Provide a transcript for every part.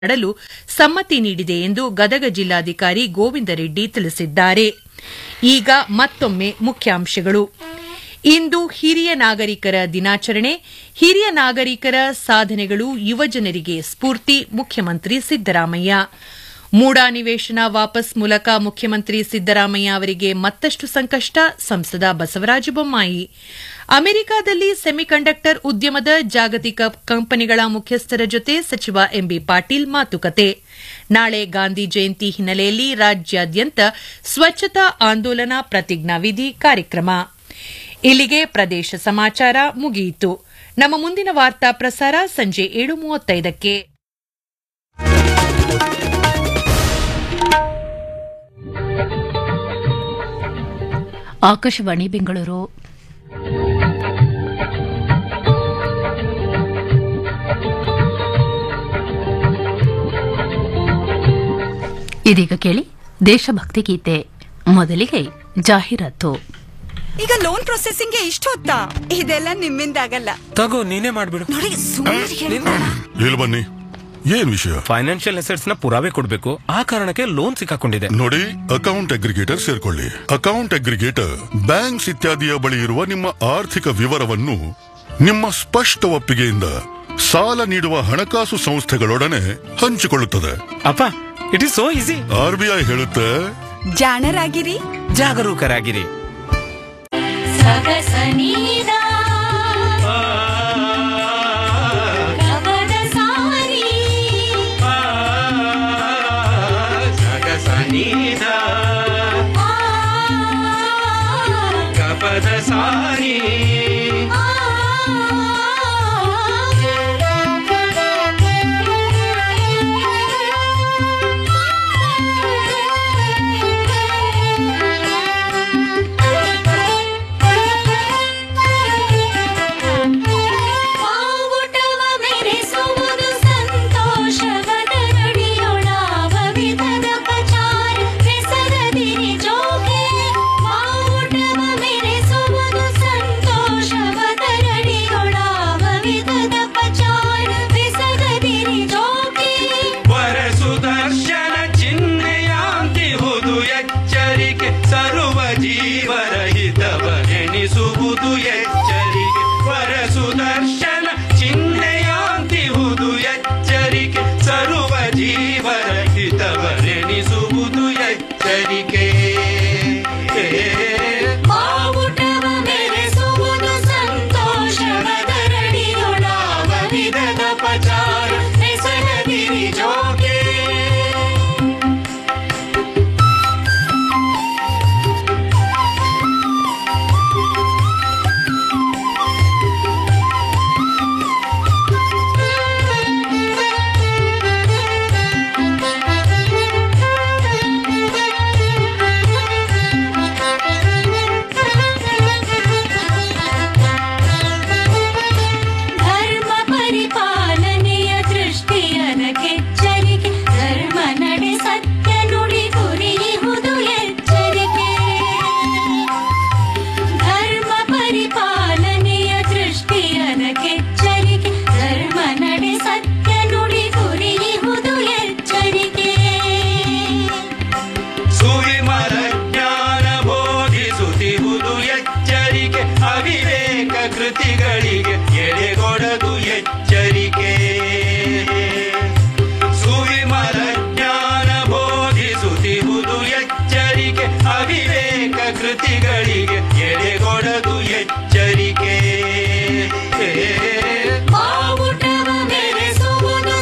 ಮಾಡಲು ಸಮ್ಮತಿ ನೀಡಿದೆ ಎಂದು ಗದಗ ಜಿಲ್ಲಾಧಿಕಾರಿ ಗೋವಿಂದ ರೆಡ್ಡಿ ತಿಳಿಸಿದ್ದಾರೆ ಈಗ ಮತ್ತೊಮ್ಮೆ ಮುಖ್ಯಾಂಶಗಳು ಇಂದು ಹಿರಿಯ ನಾಗರಿಕರ ದಿನಾಚರಣೆ ಹಿರಿಯ ನಾಗರಿಕರ ಸಾಧನೆಗಳು ಯುವಜನರಿಗೆ ಸ್ಫೂರ್ತಿ ಮುಖ್ಯಮಂತ್ರಿ ಸಿದ್ದರಾಮಯ್ಯ ಮೂಡಾನಿವೇಶನ ವಾಪಸ್ ಮೂಲಕ ಮುಖ್ಯಮಂತ್ರಿ ಸಿದ್ದರಾಮಯ್ಯ ಅವರಿಗೆ ಮತ್ತಷ್ಟು ಸಂಕಷ್ಟ ಸಂಸದ ಬಸವರಾಜ ಬೊಮ್ಮಾಯಿ ಅಮೆರಿಕದಲ್ಲಿ ಸೆಮಿಕಂಡಕ್ಟರ್ ಉದ್ಯಮದ ಜಾಗತಿಕ ಕಂಪನಿಗಳ ಮುಖ್ಯಸ್ಥರ ಜೊತೆ ಸಚಿವ ಎಂಬಿ ಪಾಟೀಲ್ ಮಾತುಕತೆ ನಾಳೆ ಗಾಂಧಿ ಜಯಂತಿ ಹಿನ್ನೆಲೆಯಲ್ಲಿ ರಾಜ್ಯಾದ್ಯಂತ ಸ್ವಚ್ಛತಾ ಆಂದೋಲನ ಪ್ರತಿಜ್ಞಾವಿಧಿ ಕಾರ್ಯಕ್ರಮ ಇಲ್ಲಿಗೆ ಪ್ರದೇಶ ಸಮಾಚಾರ ಮುಗಿಯಿತು ನಮ್ಮ ಮುಂದಿನ ವಾರ್ತಾ ಪ್ರಸಾರ ಸಂಜೆ ಏಳು ಮೂವತ್ತೈದಕ್ಕೆ ಆಕಾಶವಾಣಿ ಬೆಂಗಳೂರು ಇದೀಗ ಕೇಳಿ ದೇಶಭಕ್ತಿ ಗೀತೆ ಮೊದಲಿಗೆ ಜಾಹೀರಾತು ಈಗ ಲೋನ್ ಪ್ರೊಸೆಸಿಂಗ್ ಗೆ ಇಷ್ಟು ಹೊತ್ತಾ ಇದೆಲ್ಲ ನಿಮ್ಮಿಂದ ಆಗಲ್ಲ ತಗೋ ನೀನೇ ಮಾಡ್ಬಿಡು ನೋಡಿ ಸುಮ್ಮನೆ ಇಲ್ಲಿ ಬನ್ನಿ ಏನ್ ವಿಷಯ ಫೈನಾನ್ಷಿಯಲ್ ಅಸೆಟ್ಸ್ ನ ಪುರಾವೆ ಕೊಡ್ಬೇಕು ಆ ಕಾರಣಕ್ಕೆ ಲೋನ್ ಸಿಕ್ಕಾಕೊಂಡಿದೆ ನೋಡಿ ಅಕೌಂಟ್ ಅಗ್ರಿಗೇಟರ್ ಸೇರ್ಕೊಳ್ಳಿ ಅಕೌಂಟ್ ಅಗ್ರಿಗೇಟರ್ ಬ್ಯಾಂಕ್ಸ್ ಇತ್ಯಾದಿಯ ಬಳಿ ಇರುವ ನಿಮ್ಮ ಆರ್ಥಿಕ ವಿವರವನ್ನು ನಿಮ್ಮ ಸ್ಪಷ್ಟ ಒಪ್ಪಿಗೆಯಿಂದ ಸಾಲ ನೀಡುವ ಹಣಕಾಸು ಸಂಸ್ಥೆಗಳೊಡನೆ ಹಂಚಿಕೊಳ್ಳುತ್ತದೆ ಅಪ್ಪ it is so easy RBI ಹೇಳುತ್ತೆ ಜಾಣರಾಗಿರಿ ಜಾಗರೂಕರಾಗಿರಿ ಸಗಸನೀದ ಗಗನ ಸಾರಿ ಬಾವುಟವ ಮೆರೆಸುವುದು ಸಂತೋಷವದರಡಿಯೊಳಾವ ವಿಧದ ಪಚಾರ ಬೆಸಗದಿರಿ ಜೋಗೆ ಬಾವುಟವ ಮೆರೆಸುವುದು ಸಂತೋಷವದರಡಿಯೊಳಾವ ವಿಧದ ಪಚಾರ ಬೆಸಗದಿರಿ ಜೋಗೆ ವರ ಸುದರ್ಶನ ಚಿಹ್ನೆಯಾಂತಿಹುದು ಎಚ್ಚರಿಕೆ ಸರ್ವ ಜೀವರಹಿತವ ಎಣಿಸುವುದು ಎಚ್ಚರಿಕೆ ವರ ಸುದರ್ಶನ ಚಿಹ್ನೆಯಾಂತಿಹುದು ಎಚ್ಚರಿಕೆ ಸರ್ವ ಜೀವರಹಿತವ ಎಣಿಸುವುದು ಎಚ್ಚರಿಕೆ ಬಾವುಟವ ಮೆರೆಸುವುದು ಸಂತೋಷವದರಡಿಯೊಳಾವ ವಿಧದ ಪಚಾರ ಬೆಸಗದಿರಿ ಜೋಗೆ ಧರ್ಮ ಪರಿಪಾಲನೆಯ ದೃಷ್ಟಿಯನ ಕೆಚ್ಚರಿಕೆ ಧರ್ಮ ನಡೆ ಸತ್ಯ ನುಡಿ ಗುರಿಯುವುದು ಎಚ್ಚರಿಕೆ ಧರ್ಮ ಪರಿಪಾಲನೆಯ ದೃಷ್ಟಿಯನ ಕೆಚ್ಚರಿಕೆ ಧರ್ಮ ನಡೆ ಸತ್ಯ ನುಡಿ ಗುರಿಯುವುದು ಎಚ್ಚರಿಕೆ ಸುವಿಮಲ ಜ್ಞಾನ ಬೋಧಿಸುತ್ತಿಹುದು ಎಚ್ಚರಿಕೆ ಅವಿವೇಕ ಕೃತಿಗಳಿಗೆ ಎಡೆಗೊಡದು ಎಚ್ಚರಿಕೆ ಸುವಿಮಲ ಜ್ಞಾನ ಬೋಧಿಸುತ್ತಿಹುದು ಎಚ್ಚರಿಕೆ ಅವಿವೇಕ ಕೃತಿಗಳಿಗೆ ಎಡೆಗೊಡದು ಎಚ್ಚರಿಕೆ ಬಾವುಟವ ಮೆರೆಸುವುದು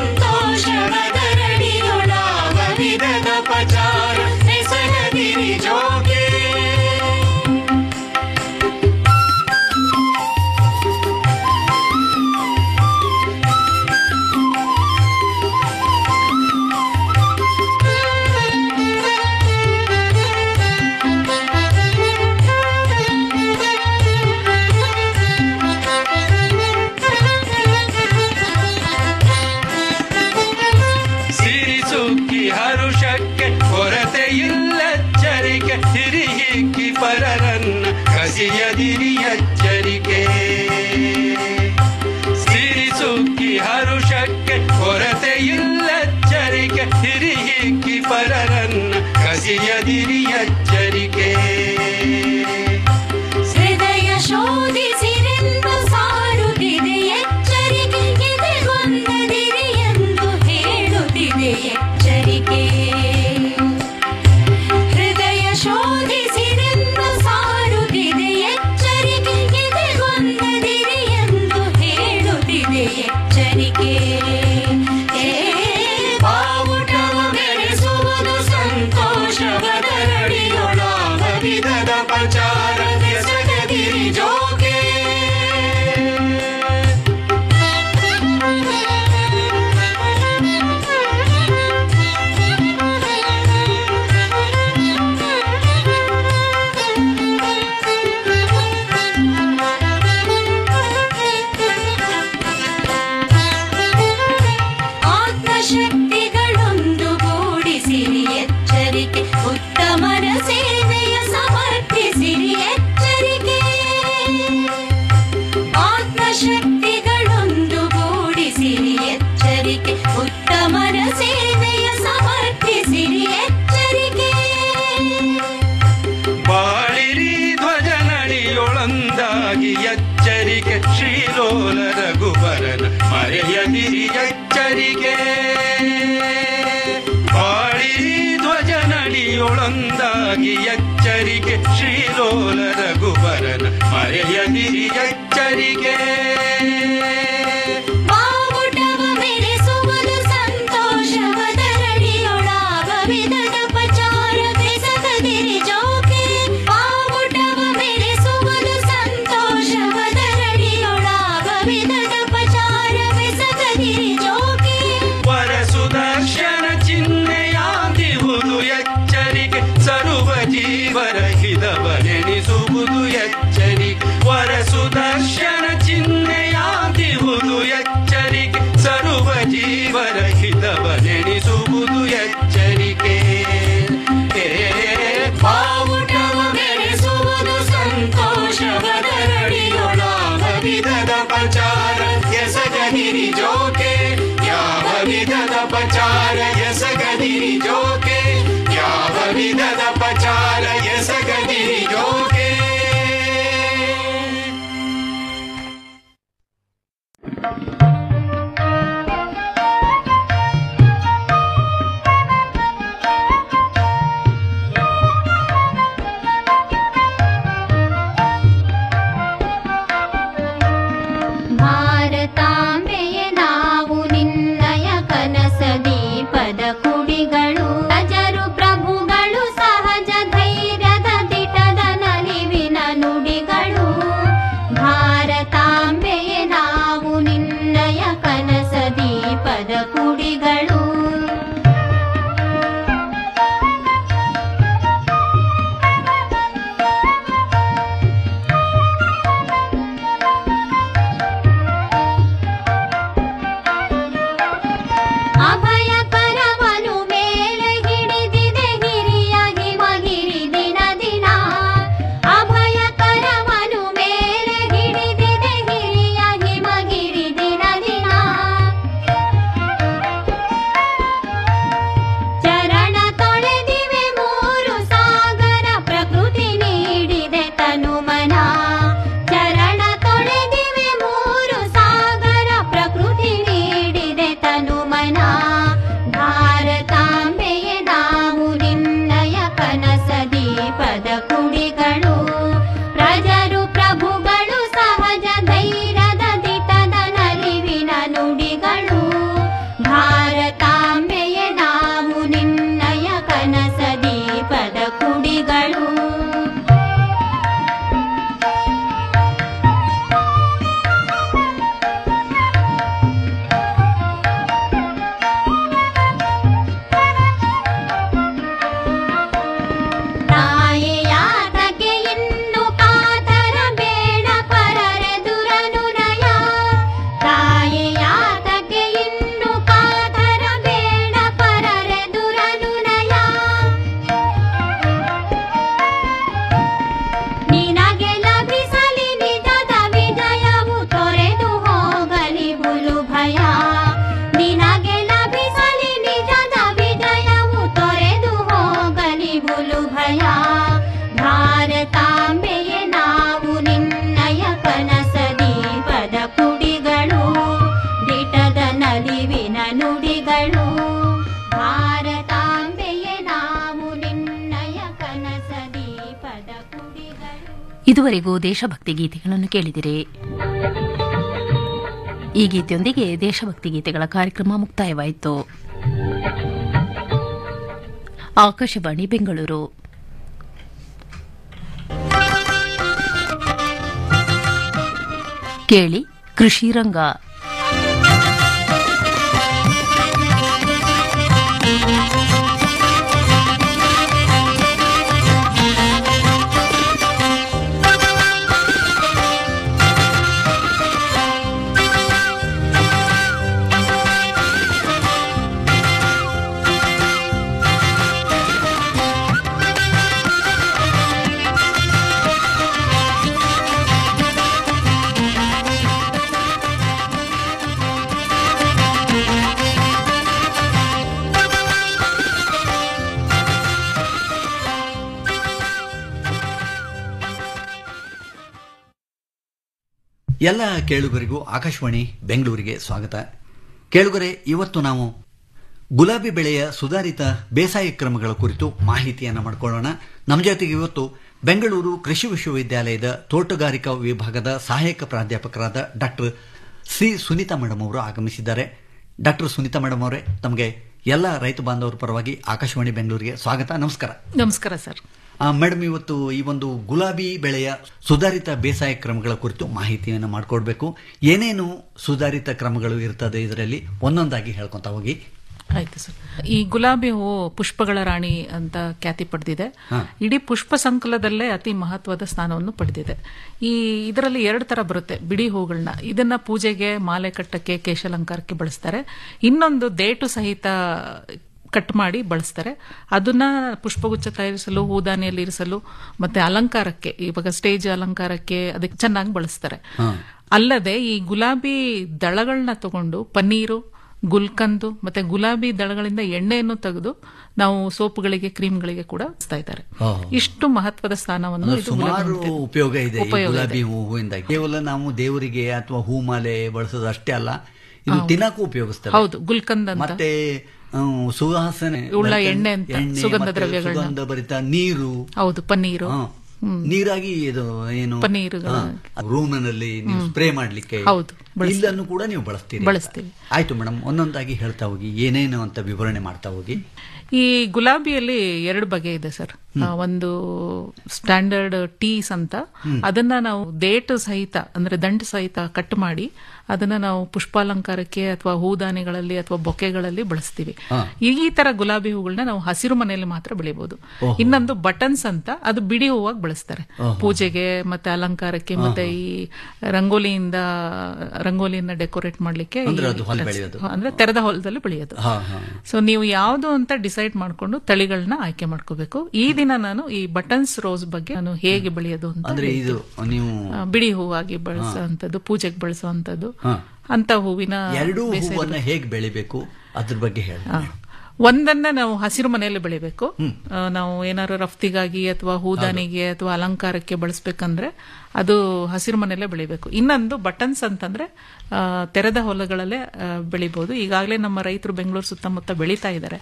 ಸಂತೋಷವದರಡಿಯೊಳಾವ ವಿಧದ ಪಚಾರ ಬೆಸಗದಿರಿ ಜೋಗೆ ಪಚಾರ ಎಸಗದಿರಿ ಜೋಕೆ ಆತ್ಮಶಕ್ತಿಗಳೊಂದು ಗೂಡಿಸಿರಿ ಎಚ್ಚರಿಕೆ ಉತ್ತಮರ ಸೇವೆಯ ಸಮರ್ಪಿಸಿರಿ ಎಚ್ಚರಿಕೆ ಆತ್ಮಶಕ್ತಿಗಳೊಂದು ಗೂಡಿಸಿರಿ ಎಚ್ಚರಿಕೆ ಉತ್ತಮರ ಸೇವೆಯ ಸಮರ್ಪಿಸಿರಿ ಎಚ್ಚರಿಕೆ ಬಾಳಿರಿ ಧ್ವಜ ನಡಿಯೊಳಂದಾಗಿ ಎಚ್ಚರಿಕೆ ಶ್ರೀಲೋಲ ರಘುವರನ ಮರೆಯದಿರಿ ಎಚ್ಚರಿಕೆ ಬಾಳಿರಿ ಧ್ವಜ ನಡಿಯೊಳಂದಾಗಿ ಎಚ್ಚರಿಕೆ ಶ್ರೀಲೋಲ ರಘುವರನ ಮರೆಯದಿರಿ ಎಚ್ಚರಿಕೆ ಬಾವುಟವ ಮೆರೆಸುವುದು ಸಂತೋಷವದರಡಿಯೊಳಾಗ ವಿಧದ ಪಚಾರ ಬೆಸಗದಿರಿ ಜೋಕೆ ಬಾವುಟವ ಮೆರೆಸುವುದು ಸಂತೋಷವದರಡಿಯೊಳಾಗ ವಿಧದ ಪಚಾರ ಬೆಸಗದಿರಿ ಜೋಕೆ ವರ ಸುದರ್ಶನ ಚಿಹ್ನೆಯಾಂದಿಹುದು ಎಚ್ಚರಿಕೆ ಸರ್ವ ಜೀವರ ಹಿತವನೆನಿಸುವುದು ಎಚ್ಚರಿಕೆ ವರ ಸುದರ್ಶನ ಚಿಹ್ನೆಯಾಂದಿಹುದು ಎಚ್ಚರಿಕೆ ಸರ್ವ ಜೀವರ ಹಿತವನೆನಿಸುವುದು ಎಚ್ಚರಿಕೆ ಏ, ಬಾವುಟವ ಮೆರೆಸುವುದು ಸಂತೋಷವದರಡಿಯೊಳಾಗ ವಿಧದ ಪಚಾರ ಎಸಗದಿರಿ ಜೋಕೆ ಯಾವ ವಿಧದ ಪಚಾರ ಎಸಗದಿರಿ ಜೋಕೆ ಯಾವ ವಿಧದ ಪಚಾರ ಎಸಗದಿರಿ ಜೋಕೆ ಭಾರತಾಂಬೆಯೇ ನಾವು ನಿನ್ನಯ ಕನಸ ದೀಪದ ಕುಡಿಗಳು ಪ್ರಜರು ಪ್ರಭುಗಳು ಸಹಜ ಧೈರ್ಯದ ದಿಟದ ನಲಿವಿನ ನುಡಿಗಳು ಭಾರತಾಂಬೆಯೇ ನಾವು ನಿನ್ನಯ ಕನಸ ದೀಪದ ಕುಡಿಗಳು ಅಭಯಕರವನು ಮೇಲೆ ಹಿಡಿದಿದೆ ಹಿರಿಯ ಹಿಮಗಿರಿ ದಿನ ದಿನ ಅಭಯಕರವನು ಮೇಲೆ ಹಿಡಿದಿದೆ ಹಿರಿಯ ಹಿಮಗಿರಿ ದಿನ ದಿನ ಚರಣ ತೊಳೆದಿವೆ ಮೂರು ಸಾಗರ ಪ್ರಕೃತಿ ನೀಡಿದೆ ತನುಮನ ಚರಣ ತೊಳೆದಿವೆ ಮೂರು ಸಾಗರ ಪ್ರಕೃತಿ ನೀಡಿದೆ ತನುಮನ ಭಾರತಾಂಬೆಯೇ ನಾವು ನಿನ್ನಯ ಕನಸ ದೀಪದ ಕುಡಿಗಳು ಪ್ರಜರು ಪ್ರಭುಗಳು ಸಹಜ ಧೈರ್ಯದ ದಿಟದ ನಲಿವಿನ ನುಡಿಗಳು ಭಾರತಾಂಬೆಯೇ ನಾವು ನಿನ್ನಯ ಕನಸ ದೀಪದ ಕುಡಿಗಳು ತಾಯಿಯಾತಕ್ಕೆ ಇನ್ನು ಕಾತರ ಬೇಡ ಪರರೆದುರನುನಯ ತಾಯಿಯಾತಕ್ಕೆ ಇನ್ನು ಕಾತರ ಬೇಡ ಪರರೆದುರನುನಯ ನಿನಗೆ ಲಭಿಸಲಿ ನಿಜದ ವಿಜಯವು ತೊರೆದು ಹೋಗಲಿ ಬುಲು ಭಯ ನಿನಗೆ ಲಭಿಸಲಿ ನಿಜದ ವಿಜಯವು ತೊರೆದು ಹೋಗಲಿ ಬುಲು ಭಯ ಭಾರತಾಂಬೆಯೇ ನಾವು ನಿನ್ನಯ ಕನಸ ದೀಪದ ಕುಡಿಗಳು ದಿಟದ ನಲಿವಿನ ನುಡಿಗಳು ಭಾರತಾಂಬೆಯೇ ನಾವು ನಿನ್ನಯ ಕನಸ ದೀಪದ ಕುಡಿಗಳು ಇದುವರೆಗೂ ದೇಶಭಕ್ತಿ ಗೀತೆಗಳನ್ನು ಕೇಳಿದಿರಿ ಈ ಗೀತೆಯೊಂದಿಗೆ ದೇಶಭಕ್ತಿ ಗೀತೆಗಳ ಕಾರ್ಯಕ್ರಮ ಮುಕ್ತಾಯವಾಯಿತು ಆಕಾಶವಾಣಿ ಬೆಂಗಳೂರು ಕೇಳಿ ಕೃಷಿ ರಂಗ ಎಲ್ಲ ಕೇಳುಗರಿಗೂ ಆಕಾಶವಾಣಿ ಬೆಂಗಳೂರಿಗೆ ಸ್ವಾಗತ ಕೇಳುಗರೆ ಇವತ್ತು ನಾವು ಗುಲಾಬಿ ಬೆಳೆಯ ಸುಧಾರಿತ ಬೇಸಾಯ ಕ್ರಮಗಳ ಕುರಿತು ಮಾಹಿತಿಯನ್ನು ಮಾಡಿಕೊಳ್ಳೋಣ ನಮ್ಮ ಜೊತೆಗೆ ಇವತ್ತು ಬೆಂಗಳೂರು ಕೃಷಿ ವಿಶ್ವವಿದ್ಯಾಲಯದ ತೋಟಗಾರಿಕಾ ವಿಭಾಗದ ಸಹಾಯಕ ಪ್ರಾಧ್ಯಾಪಕರಾದ ಡಾಕ್ಟರ್ ಸಿ ಸುನೀತಾ ಮೇಡಮ್ ಅವರು ಆಗಮಿಸಿದ್ದಾರೆ ಡಾಕ್ಟರ್ ಸುನೀತಾ ಮೇಡಮ್ ಅವರೇ ತಮಗೆ ಎಲ್ಲ ರೈತ ಬಾಂಧವರ ಪರವಾಗಿ ಆಕಾಶವಾಣಿ ಬೆಂಗಳೂರಿಗೆ ಸ್ವಾಗತ ನಮಸ್ಕಾರ ನಮಸ್ಕಾರ ಸರ್ ಆ, ಮೇಡಮ್ ಇವತ್ತು ಈ ಒಂದು ಗುಲಾಬಿ ಬೆಳೆಯ ಸುಧಾರಿತ ಬೇಸಾಯ ಕ್ರಮಗಳ ಕುರಿತು ಮಾಹಿತಿಯನ್ನು ಮಾಡಿಕೊಡ್ಬೇಕು ಏನೇನು ಸುಧಾರಿತ ಕ್ರಮಗಳು ಇರ್ತದೆ ಇದರಲ್ಲಿ ಒಂದೊಂದಾಗಿ ಹೇಳ್ಕೊಂತ ಹೋಗಿ ಆಯ್ತು ಸರ್ ಈ ಗುಲಾಬಿ ಹೂವು ಪುಷ್ಪಗಳ ರಾಣಿ ಅಂತ ಖ್ಯಾತಿ ಪಡೆದಿದೆ ಹಾ. ಇಡೀ ಪುಷ್ಪ ಸಂಕುಲದಲ್ಲೇ ಅತಿ ಮಹತ್ವದ ಸ್ಥಾನವನ್ನು ಪಡೆದಿದೆ ಈ ಇದರಲ್ಲಿ ಎರಡು ತರ ಬರುತ್ತೆ ಬಿಡಿ ಹೂಗಳನ್ನ ಇದನ್ನ ಪೂಜೆಗೆ ಮಾಲೆ ಕಟ್ಟಕ್ಕೆ ಕೇಶಾಲಂಕಾರಕ್ಕೆ ಬಳಸ್ತಾರೆ ಇನ್ನೊಂದು ದೇಟು ಸಹಿತ ಕಟ್ ಮಾಡಿ ಬಳಸ್ತಾರೆ ಅದನ್ನ ಪುಷ್ಪಗುಚ್ಛ ತಯಾರಿಸಲು ಹೂದಾನಿಯಲ್ಲಿ ಇರಿಸಲು ಮತ್ತೆ ಅಲಂಕಾರಕ್ಕೆ ಇವಾಗ ಸ್ಟೇಜ್ ಅಲಂಕಾರಕ್ಕೆ ಅದಕ್ಕೆ ಚೆನ್ನಾಗಿ ಬಳಸ್ತಾರೆ ಅಲ್ಲದೆ ಈ ಗುಲಾಬಿ ದಳಗಳನ್ನ ತಗೊಂಡು ಪನ್ನೀರು ಗುಲ್ಕಂದು ಮತ್ತೆ ಗುಲಾಬಿ ದಳಗಳಿಂದ ಎಣ್ಣೆಯನ್ನು ತೆಗೆದು ನಾವು ಸೋಪುಗಳಿಗೆ ಕ್ರೀಮ್ಗಳಿಗೆ ಕೂಡ ಬಳಸ್ತಾ ಇದ್ದಾರೆ ಇಷ್ಟು ಮಹತ್ವದ ಸ್ಥಾನವನ್ನು ಅಂದ್ರೆ ಇದು ಗುಲಾಬಿ ಸುಮಾರು ಹೊಂದಿದೆ. ಉಪಯೋಗ ಇದೆ ಈ ಉಪಯೋಗ ಗುಲಾಬಿ ಇದೆ. ಹೂವಿಂದ ಕೇವಲ ನಾವು ದೇವರಿಗೆ ಅಥವಾ ಹೂ ಮಾಲೆ ಬಳಸೋದು ಅಷ್ಟೇ ಅಲ್ಲ ಇದು ತಿನ್ನಕ್ಕೂ ಉಪಯೋಗಿಸ್ತಾರೆ ಹೌದು ಗುಲ್ಕಂದ್ ಅಂತ ಮತ್ತೆ ಆ, ಸುವಾಸನೆ ಉಳ್ಳ ಭರಿತ ಎಣ್ಣೆ ಅಂತ, ಎಣ್ಣೆ ಸುಗಂಧ ಮತ್ತೆ ದ್ರವ್ಯಗಳನ್ನ. ಸುಗಂಧ ಭರಿತ ನೀರು ಹೌದು ಪನ್ನೀರು ಹಾ. ನೀರಾಗಿ ಇದು ಏನು ಪನ್ನೀರುಗಳ- ರೂಮಿನಲ್ಲಿ ನೀವು ಸ್ಪ್ರೇ ಮಾಡ್ಲಿಕ್ಕೆ ಹೌದು, ಬಳಸ್ತೀವಿ. ಇಲ್ಲನ್ನು ಕೂಡ ನೀವು ಬಳಸ್ತೀರಿ ಅಂತ. ಬಳಸ್ತೀವಿ. ಆಯ್ತು ಮೇಡಮ್ ಒಂದೊಂದಾಗಿ ಹೇಳ್ತಾ ಹೋಗಿ ಏನೇನು ಅಂತ ವಿವರಣೆ ಮಾಡ್ತಾ ಹೋಗಿ ಈ ಗುಲಾಬಿಯಲ್ಲಿ ಎರಡು ಬಗೆ ಇದೆ ಸರ್ ಆ, ಒಂದು ಸ್ಟ್ಯಾಂಡರ್ಡ್ ಟೀಸ್ ಅಂತ ಅದನ್ನ ನಾವು ದೇಟು ಸಹಿತ ಅಂದ್ರೆ ದಂಡು ಸಹಿತ ಕಟ್ ಮಾಡಿ ಅದನ್ನ ನಾವು ಪುಷ್ಪಾಲಂಕಾರಕ್ಕೆ ಅಥವಾ ಹೂದಾನಿಗಳಲ್ಲಿ ಅಥವಾ ಬೊಕೆಗಳಲ್ಲಿ ಬಳಸ್ತೀವಿ ಈ ಈ ತರ ಗುಲಾಬಿ ಹೂಗಳನ್ನ ನಾವು ಹಸಿರು ಮನೆಯಲ್ಲಿ ಮಾತ್ರ ಬೆಳಿಬಹುದು ಇನ್ನೊಂದು ಬಟನ್ಸ್ ಅಂತ ಅದು ಬಿಡಿ ಹೂವಾಗಿ ಬಳಸ್ತಾರೆ ಪೂಜೆಗೆ ಮತ್ತೆ ಅಲಂಕಾರಕ್ಕೆ ಮತ್ತೆ ಈ ರಂಗೋಲಿಯಿಂದ ರಂಗೋಲಿಯನ್ನ ಡೆಕೋರೇಟ್ ಮಾಡ್ಲಿಕ್ಕೆ ಈ ಅಂದ್ರೆ ಅದು ಹೊಲ ಕೆಲಸ- ಬೆಳೆಯೋದು. ಅಂದ್ರೆ ತೆರೆದ ಹೊಲದಲ್ಲಿ ಬೆಳೆಯೋದು ಹಾ ಹಾ ಸೊ ನೀವು ಯಾವುದು ಅಂತ ಡಿಸೈಡ್ ಮಾಡ್ಕೊಂಡು ತಳಿಗಳನ್ನ ಆಯ್ಕೆ ಮಾಡ್ಕೋಬೇಕು ಈ ದಿನ ನಾನು ಈ ಬಟನ್ಸ್ ರೋಸ್ ಬಗ್ಗೆ ನಾನು ಹೇಗೆ ಬೆಳೆಯೋದು ಅಂತ ಅಂದ್ರೆ ಇದು ನೀವು ಆ, ಬಿಡಿ ಹೂವಾಗಿ ಬಳಸುವಂತದ್ದು ಪೂಜೆಗೆ ಬಳಸುವಂತದ್ದು ಹಾ. ಅಂತ ಹೂವಿನ ಎರಡೂ ಬೇಸಾಯ ಹೂವನ್ನ ಹೇಗೆ ಬೆಳಿಬೇಕು ಅದ್ರ ಬಗ್ಗೆ ಹೇಳಿ ಆ, ಒಂದನ್ನ ನಾವು ಹಸಿರು ಮನೆಯಲ್ಲಿ ಬೆಳಿಬೇಕು ಆ, ನಾವು ಏನಾದ್ರು ರಫ್ತಿಗಾಗಿ ಅಥವಾ ಹೂದಾನಿಗೆ ಅಥವಾ ಅಲಂಕಾರಕ್ಕೆ ಬಳಸ್ಬೇಕಂದ್ರೆ ಅದು ಹಸಿರು ಮನೆಯಲ್ಲೇ ಬೆಳಿಬೇಕು ಇನ್ನೊಂದು ಬಟನ್ಸ್ ಅಂತಂದ್ರೆ ಆ, ತೆರೆದ ಹೊಲಗಳಲ್ಲೇ ಆ, ಬೆಳಿಬಹುದು ಈಗಾಗಲೇ ನಮ್ಮ ರೈತರು ಬೆಂಗಳೂರು ಸುತ್ತಮುತ್ತ ಬೆಳೀತಾ ಇದ್ದಾರೆ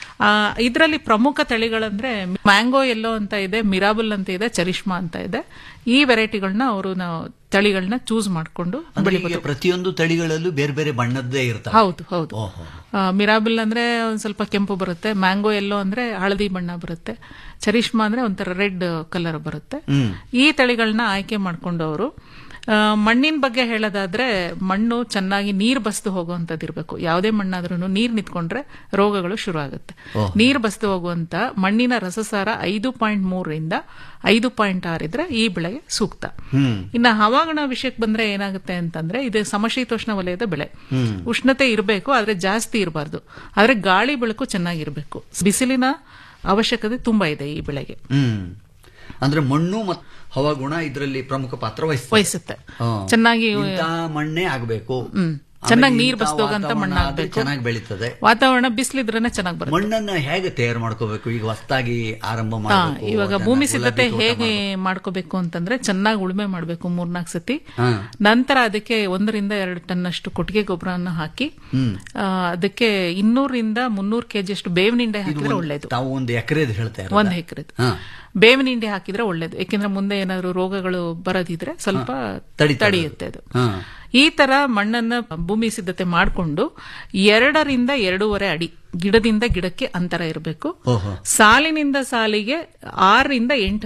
ಇದರಲ್ಲಿ ಪ್ರಮುಖ ತಳಿಗಳಂದ್ರೆ ಮ್ಯಾಂಗೋ ಎಲ್ಲೋ ಅಂತ ಇದೆ ಮಿರಾಬಲ್ ಅಂತ ಇದೆ ಚರಿಷ್ಮಾ ಅಂತ ಇದೆ ಈ ವೆರೈಟಿಗಳನ್ನ ಅವರು ನಾವು ತಳಿಗಳನ್ನ ಚೂಸ್ ಮಾಡ್ಕೊಂಡು ಅಂದ್ರೆ ಈಗ ಪ್ರತಿಯೊಂದು ತಳಿಗಳಲ್ಲೂ ಬೇರೆ ಬೇರೆ ಬಣ್ಣದ್ದೇ ಇರ್ತವೆ ಹೌದು ಹೌದು ಓಹೋ ಆ, ಮಿರಾಬಿಲ್ ಅಂದ್ರೆ ಒಂದ್ ಸ್ವಲ್ಪ ಕೆಂಪು ಬರುತ್ತೆ ಮ್ಯಾಂಗೋ ಎಲ್ಲೋ ಅಂದ್ರೆ ಹಳದಿ ಬಣ್ಣ ಬರುತ್ತೆ ಚರಿಷ್ಮಾ ಅಂದ್ರೆ ಒಂಥರ ರೆಡ್ ಕಲರ್ ಬರುತ್ತೆ ಈ ತಳಿಗಳನ್ನ ಆಯ್ಕೆ ಮಾಡ್ಕೊಂಡು ಅವರು ಮಣ್ಣಿನ ಬಗ್ಗೆ ಹೇಳೋದಾದ್ರೆ ಮಣ್ಣು ಚೆನ್ನಾಗಿ ನೀರ್ ಬಸ್ದು ಹೋಗುವಂತದ್ದು ಇರಬೇಕು ಯಾವುದೇ ಮಣ್ಣಾದ್ರೂ ನೀರ್ ನಿಂತ್ಕೊಂಡ್ರೆ ರೋಗಗಳು ಶುರು ಆಗುತ್ತೆ ನೀರ್ ಬಸ್ದು ಹೋಗುವಂತ ಮಣ್ಣಿನ ರಸಸಾರ ಐದು ಪಾಯಿಂಟ್ ಮೂರರಿಂದ ಐದು ಪಾಯಿಂಟ್ ಆರು ಇದ್ರೆ ಈ ಬೆಳೆಗೆ ಸೂಕ್ತ ಇನ್ನ ಹವಾಗುಣ ವಿಷಯಕ್ಕೆ ಬಂದ್ರೆ ಏನಾಗುತ್ತೆ ಅಂತಂದ್ರೆ ಇದು ಸಮಶೀತೋಷ್ಣ ವಲಯದ ಬೆಳೆ ಉಷ್ಣತೆ ಇರಬೇಕು ಆದ್ರೆ ಜಾಸ್ತಿ ಇರಬಾರ್ದು ಆದ್ರೆ ಗಾಳಿ ಬೆಳಕು ಚೆನ್ನಾಗಿರ್ಬೇಕು ಬಿಸಿಲಿನ ಅವಶ್ಯಕತೆ ತುಂಬಾ ಇದೆ ಈ ಬೆಳೆಗೆ ಹ್ಮ್ ಅಂದ್ರೆ ಮಣ್ಣು ಮತ್ತು ಹವಾಗುಣ ಇದರಲ್ಲಿ ಪ್ರಮುಖ ಪಾತ್ರ ವಹಿಸ್ತದೆ ವಹಿಸುತ್ತೆ ಹಾ. ಚೆನ್ನಾಗಿ ಇಂಥ ಮಣ್ಣೇ ಆಗಬೇಕು ಚೆನ್ನಾಗಿ ನೀರ್ ಬಸ್ದೋಗಂತ ಮಣ್ಣಾಗ್ಬೇಕು. ಚೆನ್ನಾಗಿ ಬೆಳೀತದೆ ವಾತಾವರಣ ಬಿಸಿಲಿದ್ರೇನೆ ಚೆನ್ನಾಗಿ ಬರುತ್ತೆ ಮಣ್ಣನ್ನ ಹೇಗೆ ತಯಾರು ಮಾಡ್ಕೋಬೇಕು ಈಗ ಹೊಸದಾಗಿ ಆರಂಭ ಹಾ, ಮಾಡಬೇಕು ಇವಾಗ ಭೂಮಿ ಸಿದ್ಧತೆ ಹೇಗೆ ಮಾಡ್ಕೋಬೇಕು ಅಂತಂದ್ರೆ ಚೆನ್ನಾಗಿ ಉಳುಮೆ ಮಾಡ್ಬೇಕು ಮೂರ್ನಾಲ್ಕು ಸತಿ ಹಾ. ನಂತರ ಅದಕ್ಕೆ ಒಂದರಿಂದ ಎರಡು ಟನ್ ಅಷ್ಟು ಕೊಟ್ಟಿಗೆ ಗೊಬ್ಬರನ್ನ ಹಾಕಿ ಆ, ಅದಕ್ಕೆ ಇನ್ನೂರಿಂದ ಮುನ್ನೂರು ಕೆಜಿ ಅಷ್ಟು ಬೇವಿನ ಹಿಂಡೆ ಹಾಕಿದ್ರೆ ಒಳ್ಳೇದು ತಾವು ಒಂದು ಎಕರೆದು ಹೇಳ್ತಾ ಇರೋದಾ? ಒಂದ್ ಎಕರೆ ಹಾ. ಬೇವಿನ ಹಿಂಡಿ ಹಾಕಿದ್ರೆ ಒಳ್ಳೇದು ಯಾಕೆಂದ್ರೆ ಮುಂದೆ ಏನಾದ್ರು ರೋಗಗಳು ಬರದಿದ್ರೆ ಸ್ವಲ್ಪ ತಡೀತದೆ ಅದು. ತಡೆಯುತ್ತೆ ಅದು ಹಾ. ಈ ತರ ಮಣ್ಣನ್ನ ಭೂಮಿ ಸಿದ್ಧತೆ ಮಾಡಿಕೊಂಡು ಎರಡರಿಂದ ಎರಡೂವರೆ ಅಡಿ ಗಿಡದಿಂದ ಗಿಡಕ್ಕೆ ಅಂತರ ಇರಬೇಕು ಓಹೋ. ಸಾಲಿನಿಂದ ಸಾಲಿಗೆ ಆರರಿಂದ ಎಂಟು ಅಡಿ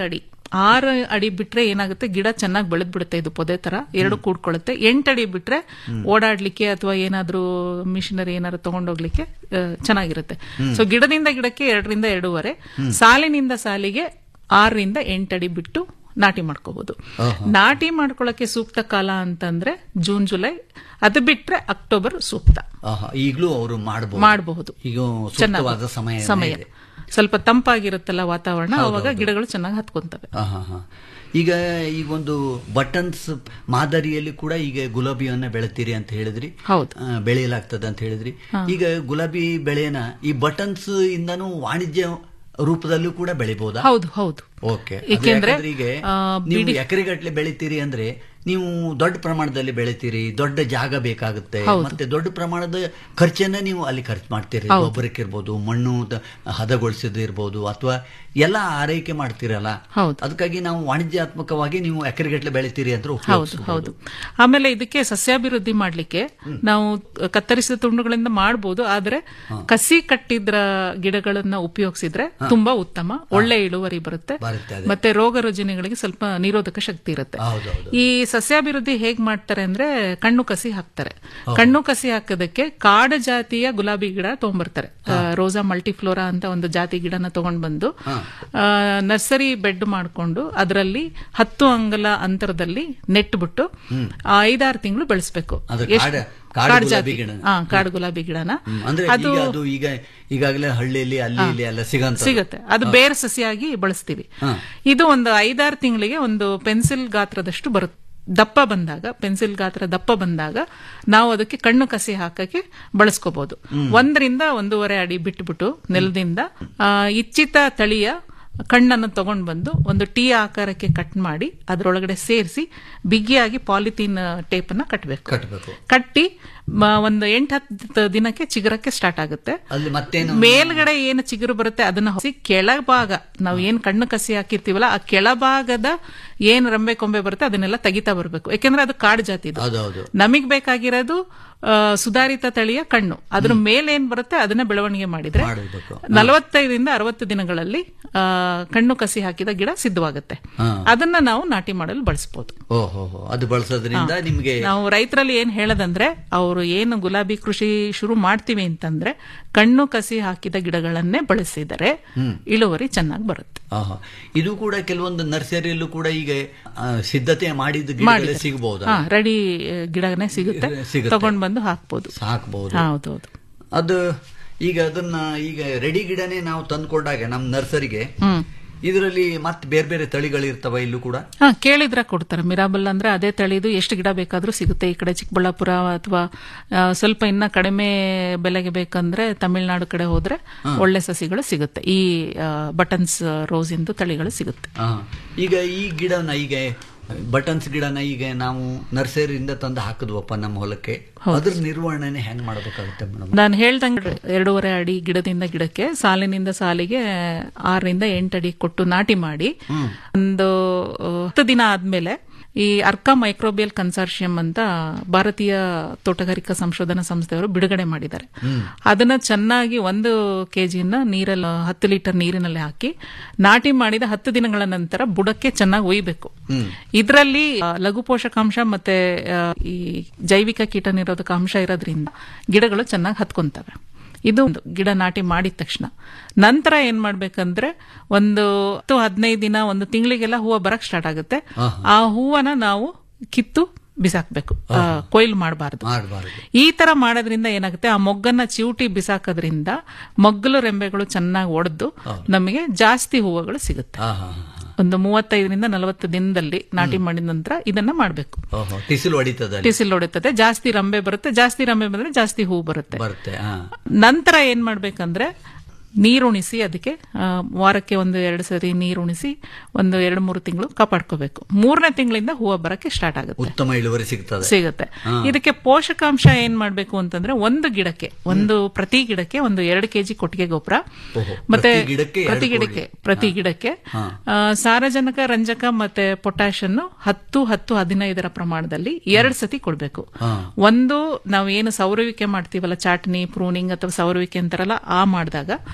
ಆರು ಅಡಿ ಬಿಟ್ರೆ ಏನಾಗುತ್ತೆ ಗಿಡ ಚೆನ್ನಾಗಿ ಬೆಳೆದ್ ಬಿಡುತ್ತೆ ಇದು ಪೊದೆ ತರ ಎರಡು ಕೂಡ್ಕೊಳ್ಳುತ್ತೆ ಎಂಟು ಅಡಿ ಬಿಟ್ರೆ ಓಡಾಡ್ಲಿಕ್ಕೆ ಅಥವಾ ಏನಾದ್ರೂ ಮಿಷನರಿ ಏನಾದ್ರು ತಗೊಂಡೋಗ್ಲಿಕ್ಕೆ ಆ, ಚೆನ್ನಾಗಿರುತ್ತೆ ಸೊ ಗಿಡದಿಂದ ಗಿಡಕ್ಕೆ ಎರಡರಿಂದ ಎರಡೂವರೆ ಸಾಲಿನಿಂದ ಸಾಲಿಗೆ ಆರರಿಂದ ಎಂಟಡಿ ಬಿಟ್ಟು ನಾಟಿ ಮಾಡ್ಕೋಬಹುದು ನಾಟಿ ಮಾಡ್ಕೊಳ್ಳಕ್ಕೆ ಸೂಕ್ತ ಕಾಲ ಅಂತಂದ್ರೆ ಜೂನ್ ಜುಲೈ ಅದು ಬಿಟ್ರೆ ಅಕ್ಟೋಬರ್ ಸೂಕ್ತ ಆಹಾ, ಈಗ್ಲೂ ಅವರು ಮಾಡಬಹುದು ಮಾಡಬಹುದು ಈಗ ಸೂಕ್ತವಾದ ಸಮಯ ಸಮಯ ಸ್ವಲ್ಪ ತಂಪಾಗಿರುತ್ತಲ್ಲ ವಾತಾವರಣ ಅವಾಗ ಗಿಡಗಳು ಚೆನ್ನಾಗಿ ಹತ್ಕೊಂತವೆ ಆಹಾ, ಹಾ. ಈಗ ಈಗ ಒಂದು ಬಟನ್ಸ್ ಮಾದರಿಯಲ್ಲಿ ಕೂಡ ಈಗ ಗುಲಾಬಿಯನ್ನ ಬೆಳಿತೀರಿ ಅಂತ ಹೇಳಿದ್ರಿ ಹೌದು. ಆ, ಬೆಳೆಯಲಾಗ್ತದೆ ಅಂತ ಹೇಳಿದ್ರಿ ಈಗ ಗುಲಾಬಿ ಬೆಳೆಯನ್ನ ಈ ಬಟನ್ಸ್ ಇಂದನೂ ವಾಣಿಜ್ಯ ರೂಪದಲ್ಲೂ ಕೂಡ ಬೆಳಿಬಹುದಾ ಹೌದು ಹೌದು ಓಕೆ ಅದು ಏಕೆಂದ್ರೆ, ಯಾಕಂದ್ರೆ ಈಗ ಆ, ನೀವು ಬಿಡಿ- ಎಕರೆಗಟ್ಟಲೆ ಬೆಳಿತೀರಿ ಅಂದ್ರೆ ನೀವು ದೊಡ್ಡ ಪ್ರಮಾಣದಲ್ಲಿ ಬೆಳಿತೀರಿ ದೊಡ್ಡ ಜಾಗ ಬೇಕಾಗುತ್ತೆ ಹೌದು. ಮತ್ತೆ ದೊಡ್ಡ ಪ್ರಮಾಣದ ಖರ್ಚನ್ನ ನೀವು ಅಲ್ಲಿ ಖರ್ಚು ಮಾಡ್ತೀರಿ ಹೌದು. ಗೊಬ್ಬರಕ್ಕೆ ಇರ್ಬೋದು ಮಣ್ಣು ದ- ಹದಗೊಳಿಸೋದು ಇರ್ಬೋದು ಅಥವಾ ಎಲ್ಲ ಆರೈಕೆ ಮಾಡ್ತೀರಲ್ಲ ಹೌದು. ಅದಕ್ಕಾಗಿ ನಾವು ವಾಣಿಜ್ಯಾತ್ಮಕವಾಗಿ ನೀವು ಎಕರೆಗಟ್ಟಲೆ ಬೆಳಿತೀರಿ ಅಂತ ಹೌದು ಹೌದು ಆಮೇಲೆ ಇದಕ್ಕೆ ಸಸ್ಯಾಭಿವೃದ್ಧಿ ಮಾಡ್ಲಿಕ್ಕೆ ನಾವು ಕತ್ತರಿಸಿದ ತುಂಡುಗಳಿಂದ ಮಾಡಬಹುದು ಆದ್ರೆ ಕಸಿ ಕಟ್ಟಿದ್ರ ಗಿಡಗಳನ್ನ ಉಪಯೋಗಿಸಿದ್ರೆ ತುಂಬಾ ಉತ್ತಮ ಒಳ್ಳೆ ಇಳುವರಿ ಬರುತ್ತೆ ಬರುತ್ತೆ, ಅದೇ. ಮತ್ತೆ ರೋಗ ರುಜಿನಗಳಿಗೆ ಸ್ವಲ್ಪ ನಿರೋಧಕ ಶಕ್ತಿ ಇರುತ್ತೆ ಹೌದೌದು. ಈ ಸಸ್ಯಾಭಿವೃದ್ಧಿ ಹೇಗ್ ಮಾಡ್ತಾರೆ ಅಂದ್ರೆ ಕಣ್ಣು ಕಸಿ ಹಾಕ್ತಾರೆ ಕಣ್ಣು ಕಸಿ ಹಾಕೋದಕ್ಕೆ ಕಾಡ ಜಾತಿಯ ಗುಲಾಬಿ ಗಿಡ ತಗೊಂಡ್ಬರ್ತಾರೆ ಆ, ರೋಸಾ ಮಲ್ಟಿಫ್ಲೋರಾ ಅಂತ ಒಂದು ಜಾತಿ ಗಿಡನ ತಗೊಂಡ್ ಬಂದು ಆ, ನರ್ಸರಿ ಬೆಡ್ ಮಾಡ್ಕೊಂಡು ಅದರಲ್ಲಿ ಹತ್ತು ಅಂಗಲ ಅಂತರದಲ್ಲಿ ನೆಟ್ಬಿಟ್ಟು ಆ, ಐದಾರು ತಿಂಗಳು ಬೆಳೆಸ್ಬೇಕು ಅದು ಎಷ್ಟು- ಕಾಡ- ಕಾಡು ಕಾಡು ಗುಲಾಬಿ ಜಾತಿ ಗಿಡ. ಹಾ ಕಾಡು ಗುಲಾಬಿ ಗಿಡನ ಹ್ಮ್. ಅಂದ್ರೆ ಅದು ಈಗ ಅದು ಈಗ ಈಗಾಗಲೇ ಹಳ್ಳಿಯಲ್ಲಿ ಅಲ್ಲಿ ಇಲ್ಲಿ ಎಲ್ಲ ಸಿಗಂತ ಸಿಗುತ್ತೆ ಅದು ಬೇರೆ ಸಸಿಯಾಗಿ ಬಳಸ್ತೀವಿ ಇದು ಒಂದು ಐದಾರು ತಿಂಗಳಿಗೆ ಒಂದು ಪೆನ್ಸಿಲ್ ಗಾತ್ರದಷ್ಟು ಬರುತ್ತೆ ದಪ್ಪ ಬಂದಾಗ ಪೆನ್ಸಿಲ್ ಗಾತ್ರ ದಪ್ಪ ಬಂದಾಗ ನಾವು ಅದಕ್ಕೆ ಕಣ್ಣು ಕಸಿ ಹಾಕಕ್ಕೆ ಬಳಸ್ಕೋಬಹುದು ಒಂದರಿಂದ ಒಂದೂವರೆ ಅಡಿ ಬಿಟ್ಬಿಟ್ಟು ನೆಲದಿಂದ ಆ, ಇಚ್ಛಿತ ತಳಿಯ ಕಣ್ಣನ್ನು ತಗೊಂಡ್ ಬಂದು ಒಂದು ಟೀ ಆಕಾರಕ್ಕೆ ಕಟ್ ಮಾಡಿ ಅದರೊಳಗಡೆ ಸೇರಿಸಿ ಬಿಗಿಯಾಗಿ ಪಾಲಿಥೀನ್ ಟೇಪ್ ಅನ್ನ ಕಟ್ಟಬೇಕು ಕಟ್ಟಬೇಕು ಕಟ್ಟಿ ಮ- ಒಂದು ಎಂಟು ಹತ್ತು ದಿನಕ್ಕೆ ಚಿಗುರಕ್ಕೆ ಸ್ಟಾರ್ಟ್ ಆಗುತ್ತೆ ಅಲ್ಲಿ ಮತ್ತೇನು ಮೇಲ್ಗಡೆ ಏನು ಚಿಗುರು ಬರುತ್ತೆ ಅದನ್ನ ಹೊಸಿ ಕೆಳಭಾಗ ನಾವು ಏನ್ ಕಣ್ಣು ಕಸಿ ಹಾಕಿರ್ತೀವಲ್ಲ ಆ ಕೆಳಭಾಗದ ಏನ್ ರಂಬೆ ಕೊಂಬೆ ಬರುತ್ತೆ ಅದನ್ನೆಲ್ಲ ತೆಗಿತಾ ಬರ್ಬೇಕು ಯಾಕೆಂದ್ರೆ ಅದು ಕಾಡು ಜಾತಿ ಇದು ಹೌದೌದು ನಮಗ್ ಬೇಕಾಗಿರೋದು ಆ, ಸುಧಾರಿತ ತಳಿಯ ಕಣ್ಣು ಅದ್ರ ಮೇಲೆ ಏನ್ ಬರುತ್ತೆ ಅದನ್ನ ಬೆಳವಣಿಗೆ ಮಾಡಿದ್ರೆ ಮಾಡಬೇಕು ನಲವತ್ತೈದರಿಂದ ಅರವತ್ತು ದಿನಗಳಲ್ಲಿ ಆ, ಕಣ್ಣು ಕಸಿ ಹಾಕಿದ ಗಿಡ ಸಿದ್ಧವಾಗುತ್ತೆ ಹಾ. ಅದನ್ನ ನಾವು ನಾಟಿ ಮಾಡಲು ಬಳಸಬಹುದು ಓಹೋ ಅದು ಬಳಸೋದ್ರಿಂದ ನಿಮ್ಗೆ ನಾವು ರೈತರಲ್ಲಿ ಏನ್ ಹೇಳದಂದ್ರೆ ಅವರು ಏನು ಗುಲಾಬಿ ಕೃಷಿ ಶುರು ಮಾಡ್ತೀವಿ ಅಂತಂದ್ರೆ ಕಣ್ಣು ಕಸಿ ಹಾಕಿದ ಗಿಡಗಳನ್ನೇ ಬಳಸಿದರೆ ಇಳುವರಿ ಚೆನ್ನಾಗಿ ಬರುತ್ತೆ ಆಹಾ. ಇದು ಕೂಡ ಕೆಲವೊಂದು ನರ್ಸರಿಯಲ್ಲೂ ಕೂಡ ಈಗ ಆ, ಸಿದ್ಧತೆ ಮಾಡಿದ ಗಿಡಗಳೇ ಸಿಗಬಹುದಾ ಹಾ ರೆಡಿ ಗಿಡನೇ ಸಿಗುತ್ತೆ ಸಿಗುತ್ತೆ. ತಗೊಂಡ್ ಬಂದು ಹಾಕ್ಬೋದು ಸಾಕಬಹುದು ಹೌದೌದು ಅದು ಈಗ ಅದನ್ನ ಈಗ ರೆಡಿ ಗಿಡನೇ ನಾವು ತಂದ್ಕೊಂಡಾಗ ನಮ್ ನರ್ಸರಿಗೆ ಹ್ಮ್ ಇದರಲ್ಲಿ ಮತ್ತೆ ಬೇರೆ ಬೇರೆ ತಳಿಗಳಿರ್ತವ ಇಲ್ಲೂ ಕೂಡ ಹಾ ಕೇಳಿದ್ರೆ ಕೊಡ್ತಾರೆ ಮಿರಾಬಲ್ ಅಂದ್ರೆ ಅದೇ ತಳಿದು ಎಷ್ಟು ಗಿಡ ಬೇಕಾದ್ರೂ ಸಿಗುತ್ತೆ ಈ ಕಡೆ ಚಿಕ್ಕಬಳ್ಳಾಪುರ ಅಥವಾ ಆ, ಸ್ವಲ್ಪ ಇನ್ನ ಕಡಿಮೆ ಬೆಲೆಗೆ ಬೇಕಂದ್ರೆ ತಮಿಳ್ನಾಡು ಕಡೆ ಹೋದ್ರೆ ಒಳ್ಳೆ ಸಸಿಗಳು ಸಿಗುತ್ತೆ ಈ ಬಟನ್ಸ್ ರೋಸ್ ಇಂದು ತಳಿಗಳು ಸಿಗುತ್ತೆ ಆ, ಈಗ ಈ ಗಿಡನ ಈಗ ಬಟನ್ಸ್ ಗಿಡನ ಈಗ ನಾವು ನರ್ಸರಿಯಿಂದ ತಂದು ಹಾಕಿದ್ವಪ್ಪ ನಮ್ಮ ಹೊಲಕ್ಕೆ ಅದ್ರ ನಿರ್ವಹಣೆ ಹೆಂಗ್ ಮಾಡ್ಬೇಕಾಗುತ್ತೆ ಮೇಡಮ್ ನಾನು ಹೇಳ್ದಂಗೆ ಎರಡೂವರೆ ಅಡಿ ಗಿಡದಿಂದ ಗಿಡಕ್ಕೆ ಸಾಲಿನಿಂದ ಸಾಲಿಗೆ ಆರರಿಂದ ಎಂಟು ಅಡಿ ಕೊಟ್ಟು ನಾಟಿ ಮಾಡಿ ಒಂದು ಆ, ಹತ್ತು ದಿನ ಆದ್ಮೇಲೆ ಈ ಅರ್ಕಾ ಮೈಕ್ರೋಬಿಯಲ್ ಕನ್ಸಾರ್ಷಿಯಂ ಅಂತ ಭಾರತೀಯ ತೋಟಗಾರಿಕಾ ಸಂಶೋಧನಾ ಸಂಸ್ಥೆಯವರು ಬಿಡುಗಡೆ ಮಾಡಿದ್ದಾರೆ ಅದನ್ನ ಚೆನ್ನಾಗಿ ಒಂದು ಕೆಜಿಯನ್ನ ನೀರಲ್ಲಿ ಹತ್ತು ಲೀಟರ್ ನೀರಿನಲ್ಲಿ ಹಾಕಿ ನಾಟಿ ಮಾಡಿದ ಹತ್ತು ದಿನಗಳ ನಂತರ ಬುಡಕ್ಕೆ ಚೆನ್ನಾಗಿ ಒಯ್ಬೇಕು ಇದರಲ್ಲಿ ಆ, ಲಘು ಪೋಷಕಾಂಶ ಮತ್ತೆ ಆ, ಈ ಜೈವಿಕ ಕೀಟ ನಿರೋಧಕ ಅಂಶ ಇರೋದ್ರಿಂದ ಗಿಡಗಳು ಚೆನ್ನಾಗಿ ಹತ್ಕೊಂತವೆ ಇದು ಒಂದು ಗಿಡ ನಾಟಿ ಮಾಡಿದ ತಕ್ಷಣ ನಂತರ ಏನ್ ಮಾಡ್ಬೇಕಂದ್ರೆ ಒಂದು ಹತ್ತು ಹದಿನೈದು ದಿನ ಒಂದು ತಿಂಗಳಿಗೆಲ್ಲ ಹೂವು ಬರಕ್ ಸ್ಟಾರ್ಟ್ ಆಗುತ್ತೆ ಆ ಹೂವನ ನಾವು ಕಿತ್ತು ಬಿಸಾಕ್ಬೇಕು ಆ, ಕೊಯ್ಲು ಮಾಡಬಾರ್ದು ಮಾಡಬಾರದು ಈ ತರ ಮಾಡೋದ್ರಿಂದ ಏನಾಗುತ್ತೆ ಆ ಮೊಗ್ಗನ್ನ ಚಿವುಟಿ ಬಿಸಾಕೋದ್ರಿಂದ ಮೊಗ್ಗಲು ರೆಂಬೆಗಳು ಚೆನ್ನಾಗಿ ಒಡೆದು ನಮಗೆ ಜಾಸ್ತಿ ಹೂವುಗಳು ಸಿಗುತ್ತೆ ಹಾ ಹಾ ಒಂದು ಮೂವತ್ತೈದರಿಂದ ನಲವತ್ತು ದಿನದಲ್ಲಿ ನಾಟಿ ಮಾಡಿದ ನಂತರ ಇದನ್ನ ಮಾಡಬೇಕು ಓಹೋ ಟಿಸಿಲು ಹೊಡಿತದ ಟಿಸಿಲ್ ಹೊಡಿತದೆ ಜಾಸ್ತಿ ರಂಬೆ ಬರುತ್ತೆ ಜಾಸ್ತಿ ರಂಬೆ ಬಂದ್ರೆ ಜಾಸ್ತಿ ಹೂ ಬರುತ್ತೆ ಬರುತ್ತೆ ಹಾ ನಂತರ ಏನ್ ಮಾಡ್ಬೇಕಂದ್ರೆ ನೀರುಣಿಸಿ ಅದಕ್ಕೆ ಆ, ವಾರಕ್ಕೆ ಒಂದು ಎರಡು ಸರಿ ನೀರುಣಿಸಿ ಒಂದು ಎರಡು ಮೂರು ತಿಂಗಳು ಕಾಪಾಡ್ಕೋಬೇಕು ಮೂರನೇ ತಿಂಗಳಿಂದ ಹೂವು ಬರಕ್ಕೆ ಸ್ಟಾರ್ಟ್ ಆಗುತ್ತೆ ಉತ್ತಮ ಇಳುವರಿ ಸಿಗ್ತದೆ ಸಿಗುತ್ತೆ ಇದಕ್ಕೆ ಪೋಷಕಾಂಶ ಏನ್ ಮಾಡ್ಬೇಕು ಅಂತಂದ್ರೆ ಒಂದು ಗಿಡಕ್ಕೆ ಒಂದು ಪ್ರತಿ ಗಿಡಕ್ಕೆ ಒಂದು ಎರಡು ಕೆಜಿ ಕೊಟ್ಟಿಗೆ ಗೊಬ್ಬರ ಓಹೋ, ಮತ್ತೆ ಪ್ರತಿ ಗಿಡಕ್ಕೆ ಎರಡು ಪ್ರತಿ ಗಿಡಕ್ಕೆ ಪ್ರತಿ ಗಿಡಕ್ಕೆ ಆ, ಸಾರಜನಕ ರಂಜಕ ಮತ್ತೆ ಪೊಟ್ಯಾಶ್ ಅನ್ನು ಹತ್ತು ಹತ್ತು ಹದಿನೈದರ ಪ್ರಮಾಣದಲ್ಲಿ ಎರಡು ಸತಿ ಕೊಡ್ಬೇಕು ಒಂದು ನಾವು ಏನು ಸೌರವಿಕೆ ಮಾಡ್ತೀವಲ್ಲ ಚಾಟ್ನಿ ಪ್ರೂನಿಂಗ್ ಅಥವಾ ಸೌರವಿಕೆ ಅಂತಾರಲ್ಲ ಆ ಮಾಡಿದಾಗ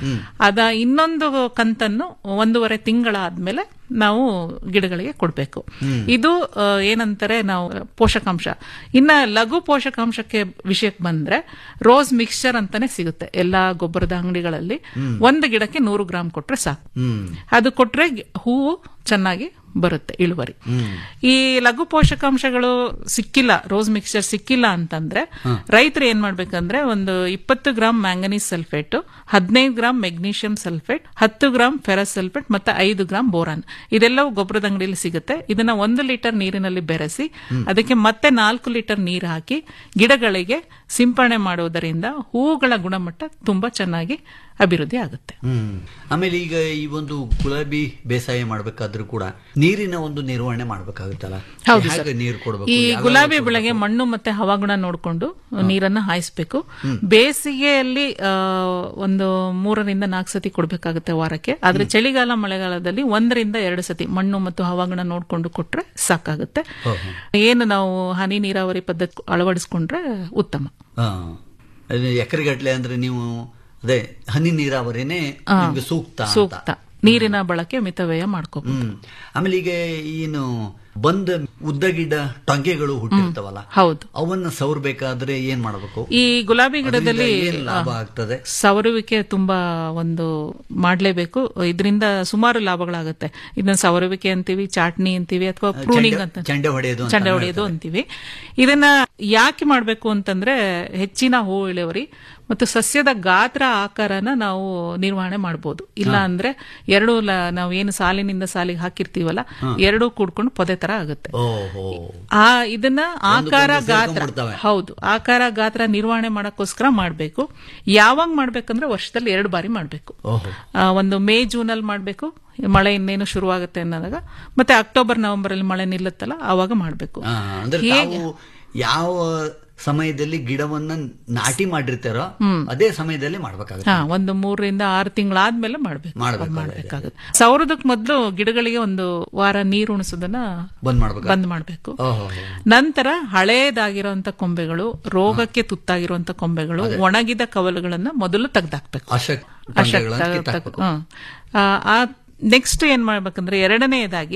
ಅದ ಇನ್ನೊಂದು ಕಂತನ್ನು ಒಂದೂವರೆ ತಿಂಗಳಾದ್ಮೇಲೆ ನಾವು ಗಿಡಗಳಿಗೆ ಕೊಡಬೇಕು ಇದು ಆ, ಏನಂತಾರೆ ನಾವು ಪೋಷಕಾಂಶ ಇನ್ನ ಲಘು ಪೋಷಕಾಂಶಕ್ಕೆ ವಿಷಯಕ್ಕೆ ಬಂದ್ರೆ ರೋಸ್ ಮಿಕ್ಸ್ಚರ್ ಅಂತಾನೆ ಸಿಗುತ್ತೆ ಎಲ್ಲಾ ಗೊಬ್ಬರದ ಅಂಗಡಿಗಳಲ್ಲಿ ಒಂದು ಗಿಡಕ್ಕೆ ನೂರು ಗ್ರಾಮ್ ಕೊಟ್ರೆ ಸಾಕು ಅದು ಕೊಟ್ರೆ ಗಿ- ಹೂವು ಚೆನ್ನಾಗಿ ಬರುತ್ತೆ ಇಳುವರಿ ಈ ಲಘು ಪೋಷಕಾಂಶಗಳು ಸಿಕ್ಕಿಲ್ಲ ರೋಸ್ ಮಿಕ್ಸ್ಚರ್ ಸಿಕ್ಕಿಲ್ಲ ಅಂತಂದ್ರೆ ರೈತರು ಏನ್ ಮಾಡ್ಬೇಕಂದ್ರೆ ಒಂದು ಇಪ್ಪತ್ತು ಗ್ರಾಮ್ ಮ್ಯಾಂಗನೀಸ್ ಸಲ್ಫೇಟ್ ಹದಿನೈದು ಗ್ರಾಮ್ ಮೆಗ್ನೀಷಿಯಂ ಸಲ್ಫೇಟ್ ಹತ್ತು ಗ್ರಾಮ್ ಫೆರಸ್ ಸಲ್ಫೇಟ್ ಮತ್ತೆ ಐದು ಗ್ರಾಮ್ ಬೋರಾನ್ ಇದೆಲ್ಲವೂ ಗೊಬ್ಬರದ ಅಂಗಡಿಯಲ್ಲಿ ಸಿಗುತ್ತೆ ಇದನ್ನ ಒಂದು ಲೀಟರ್ ನೀರಿನಲ್ಲಿ ಬೆರೆಸಿ ಅದಕ್ಕೆ ಮತ್ತೆ ನಾಲ್ಕು ಲೀಟರ್ ನೀರು ಹಾಕಿ ಗಿಡಗಳಿಗೆ ಸಿಂಪರಣೆ ಮಾಡುವುದರಿಂದ ಹೂವುಗಳ ಗುಣಮಟ್ಟ ತುಂಬಾ ಚೆನ್ನಾಗಿ ಅಭಿವೃದ್ಧಿ ಆಗುತ್ತೆ ಹ್ಮ್ ಆಮೇಲೆ ಈಗ ಈ ಒಂದು ಗುಲಾಬಿ ಬೇಸಾಯ ಮಾಡ್ಬೇಕಾದ್ರೂ ಕೂಡ ನೀರಿನ ಒಂದು ನಿರ್ವಹಣೆ ಮಾಡ್ಬೇಕಾಗುತ್ತಲ್ಲ ಹೌದು ಹೇಗೆ ಸರ್. ನೀರು ಕೊಡಬೇಕು ಈ ಗುಲಾಬಿ ಬೆಳೆಗೆ ಮಣ್ಣು ಮತ್ತೆ ಹವಾಗುಣ ನೋಡಿಕೊಂಡು ನೀರನ್ನ ಹಾಯಿಸ್ಬೇಕು ಬೇಸಿಗೆಯಲ್ಲಿ ಆ, ಒಂದು ಮೂರರಿಂದ ನಾಲ್ಕು ಸತಿ ಕೊಡ್ಬೇಕಾಗುತ್ತೆ ವಾರಕ್ಕೆ ಆದ್ರೆ ಚಳಿಗಾಲ ಮಳೆಗಾಲದಲ್ಲಿ ಒಂದರಿಂದ ಎರಡು ಸತಿ ಮಣ್ಣು ಮತ್ತು ಹವಾಗುಣ ನೋಡ್ಕೊಂಡು ಕೊಟ್ರೆ ಸಾಕಾಗುತ್ತೆ ಏನು ನಾವು ಹನಿ ನೀರಾವರಿ ಪದ್ಧತಿ ಅಳವಡಿಸ್ಕೊಂಡ್ರೆ ಉತ್ತಮ ಹಾ ಅದು ಎಕರೆಗಟ್ಲೆ ಅಂದ್ರೆ ನೀವು ಅದೇ ಹನಿ ನೀರಾವರಿನೇ ಆ, ನಿಮ್ಗೆ ಸೂಕ್ತ ಅಂತ. ಸೂಕ್ತ ನೀರಿನ ಬಳಕೆ ಮಿತವ್ಯಯ ಮಾಡ್ಕೋಬಹುದು ಹ್ಮ್ ಆಮೇಲೆ ಈಗ ಏನು ಬಂದ ಉದ್ದ ಗಿಡ ಟೊಂಗೆಗಳು ಹುಟ್ಟಿರ್ತಾವಲ್ಲ ಹೌದು ಅವನ್ನ ಸವರ್ಬೇಕಾದ್ರೆ ಏನ್ ಮಾಡಬೇಕು ಈ ಗುಲಾಬಿ ಗಿಡದಲ್ಲಿ ಅದರಿಂದ ಏನ್ ಲಾಭ ಆ, ಆಗ್ತದೆ ಸವರುವಿಕೆ ತುಂಬಾ ಒಂದು ಮಾಡ್ಲೇಬೇಕು ಇದರಿಂದ ಸುಮಾರು ಲಾಭಗಳಾಗುತ್ತೆ ಇದನ್ನ ಸವರುವಿಕೆ ಅಂತೀವಿ ಚಾಟ್ನಿ ಅಂತೀವಿ ಅಥವಾ ಪ್ರೂನಿಂಗ್ ಚಂಡೆ- ಅಂತ ಚಂಡೆ ಹೊಡೆಯೋದು ಅಂತ ಚಂಡೆ ಹೊಡೆಯೋದು ಅಂತೀವಿ ಇದನ್ನ ಯಾಕೆ ಮಾಡ್ಬೇಕು ಅಂತಂದ್ರೆ ಹೆಚ್ಚಿನ ಹೂ ಇಳುವರಿ ಮತ್ತು ಸಸ್ಯದ ಗಾತ್ರ ಆಕಾರನ ನಾವು ನಿರ್ವಹಣೆ ಮಾಡ್ಬೋದು ಇಲ್ಲ ಅಂದ್ರೆ ಎರಡು ಲ- ನಾವು ಏನು ಸಾಲಿನಿಂದ ಸಾಲಿಗೆ ಹಾಕಿರ್ತೀವಲ್ಲ ಎರಡೂ ಕೂಡ್ಕೊಂಡು ಪೊದೆ ತರ ಆಗುತ್ತೆ ಓಹೋ ಆ ಇದನ್ನ ಆಕಾರ ಒಂದಕ್ಕೊಂದು ಗಾತ್ರ ಸೇರ್ಕೊಂಡ್ಬಿಡ್ತವೆ. ಹೌದು ಆಕಾರ ಗಾತ್ರ ನಿರ್ವಹಣೆ ಮಾಡಕ್ಕೋಸ್ಕರ ಮಾಡ್ಬೇಕು ಯಾವಾಗ ಮಾಡ್ಬೇಕಂದ್ರೆ ವರ್ಷದಲ್ಲಿ ಎರಡು ಬಾರಿ ಮಾಡ್ಬೇಕು ಓಹೋ ಆ, ಒಂದು ಮೇ ಜೂನ್ ಅಲ್ಲಿ ಮಾಡ್ಬೇಕು ಮಳೆ ಇನ್ನೇನು ಶುರುವಾಗುತ್ತೆ ಅನ್ನೋದಾಗ ಮತ್ತೆ ಅಕ್ಟೋಬರ್ ನವೆಂಬರ್ ಅಲ್ಲಿ ಮಳೆ ನಿಲ್ಲುತ್ತಲ್ಲ ಆವಾಗ ಮಾಡ್ಬೇಕು ಆ, ಅಂದ್ರೆ ಹೇಗೆ? ತಾವು ಯಾವ ಸಮಯದಲ್ಲಿ ಗಿಡವನ್ನ ನಾಟಿ ಮಾಡಿರ್ತಾರೋ ಅದೇ ಸಮಯದಲ್ಲಿ ಮಾಡ್ಬೇಕಾಗುತ್ತೆ ಹಾ ಒಂದು ಮೂರರಿಂದ ಆರು ತಿಂಗಳಾದ್ಮೇಲೆ ಮಾಡ್ಬೇಕು ಮಾಡ್ಬೇಕು, ಮಾಡ್ಬೇಕಾಗುತ್ತೆ ಸೌರದಕ್ ಮೊದಲು ಗಿಡಗಳಿಗೆ ಒಂದು ವಾರ ನೀರು ಉಣಿಸೋದನ್ನ ಬಂದ್ ಮಾಡ್ಬೇಕು ಬಂದ್ ಮಾಡ್ಬೇಕು ಓಹೋ ನಂತರ ಹಳೇದಾಗಿರುವಂತ ಕೊಂಬೆಗಳು ರೋಗಕ್ಕೆ ತುತ್ತಾಗಿರುವಂತ ಕೊಂಬೆಗಳು ಒಣಗಿದ ಕವಲುಗಳನ್ನ ಮೊದಲು ತೆಗ್ದಾಕ್ಬೇಕು ಅಶಕ್ ಅಶಕ್ತ ಟೊಂಗೆಗಳನ್ನ ಕಿತ್ತಾಕ್ಬೇಕು. ಹ್ಮ್. ಆ, ಆ ನೆಕ್ಸ್ಟ್ ಏನ್ ಮಾಡ್ಬೇಕಂದ್ರೆ ಎರಡನೆಯದಾಗಿ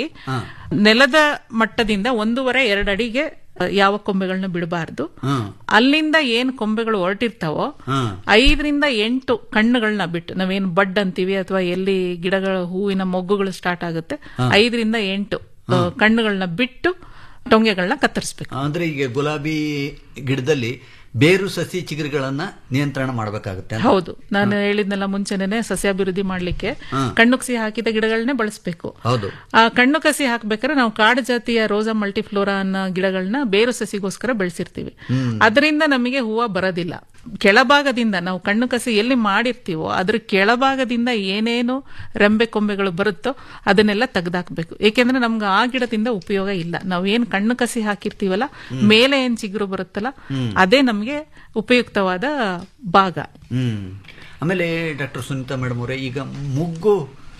ನೆಲದ ಮಟ್ಟದಿಂದ ಒಂದೂವರೆ ಎರಡು ಅಡಿಗೆ ಯಾವ ಕೊಂಬೆಗಳನ್ನ ಬಿಡಬಾರ್ದು ಹ್ಮ್ ಅಲ್ಲಿಂದ ಏನ್ ಕೊಂಬೆಗಳು ಹೊರಟಿರ್ತಾವೋ ಹ್ಮ್ ಐದರಿಂದ ಎಂಟು ಕಣ್ಣುಗಳನ್ನ ಬಿಟ್ಟು ನಾವೇನು ಬಡ್ ಅಂತೀವಿ ಅಥವಾ ಎಲ್ಲಿ ಗಿಡಗಳ ಹೂವಿನ ಮೊಗ್ಗುಗಳು ಸ್ಟಾರ್ಟ್ ಆಗುತ್ತೆ ಐದರಿಂದ ಎಂಟು ಆ, ಕಣ್ಣುಗಳನ್ನ ಬಿಟ್ಟು ಟೊಂಗೆಗಳನ್ನ ಕತ್ತರಿಸ್ಬೇಕು ಅಂದ್ರೆ ಈಗ ಗುಲಾಬಿ ಗಿಡದಲ್ಲಿ ಬೇರು ಸಸಿ ಚಿಗುರುಗಳನ್ನ ನಿಯಂತ್ರಣ ಮಾಡಬೇಕಾಗುತ್ತೆ ಅಂತ. ಹೌದು ನಾನು ಹೇಳಿದ್ನೆಲ್ಲ ಮುಂಚೆನೆ ಸಸ್ಯಾಭಿವೃದ್ಧಿ ಮಾಡ್ಲಿಕ್ಕೆ ಕಣ್ಣು ಕಸಿ ಹಾಕಿದ ಗಿಡಗಳನ್ನೇ ಬಳಸಬೇಕು ಹೌದು ಆ ಕಣ್ಣು ಕಸಿ ಹಾಕ್ಬೇಕಾದ್ರೆ ನಾವು ಕಾಡು ಜಾತಿಯ ರೋಸಾ ಮಲ್ಟಿಫ್ಲೋರಾ ಅನ್ನೋ ಗಿಡಗಳನ್ನ ಬೇರು ಸಸಿಗೋಸ್ಕರ ಬೆಳೆಸಿರ್ತೀವಿ ಅದರಿಂದ ನಮಗೆ ಹೂವ ಬರೋದಿಲ್ಲ ಕೆಳಭಾಗದಿಂದ ನಾವು ಕಣ್ಣು ಕಸಿ ಎಲ್ಲಿ ಮಾಡಿರ್ತೀವೋ ಅದ್ರ ಕೆಳಭಾಗದಿಂದ ಏನೇನು ರೆಂಬೆ ಕೊಂಬೆಗಳು ಬರುತ್ತೋ ಅದನ್ನೆಲ್ಲ ತೆಗ್ದಾಕ್ಬೇಕು ಏಕೆಂದ್ರೆ ನಮ್ಗೆ ಆ ಗಿಡದಿಂದ ಉಪಯೋಗ ಇಲ್ಲ ನಾವು ಏನ್ ಕಣ್ಣು ಕಸಿ ಹಾಕಿರ್ತೀವಲ್ಲ ಮೇಲೆ ಏನ್ ಚಿಗುರು ಬರುತ್ತಲ್ಲ ಅದೇ ನಮ್ಗೆ ಉಪಯುಕ್ತವಾದ ಭಾಗ ಹ್ಮ್ ಆಮೇಲೆ ಡಾಕ್ಟರ್ ಸುನೀತಾ ಮೇಡಮ್ ಅವರೇ ಈಗ ಮುಗ್ಗು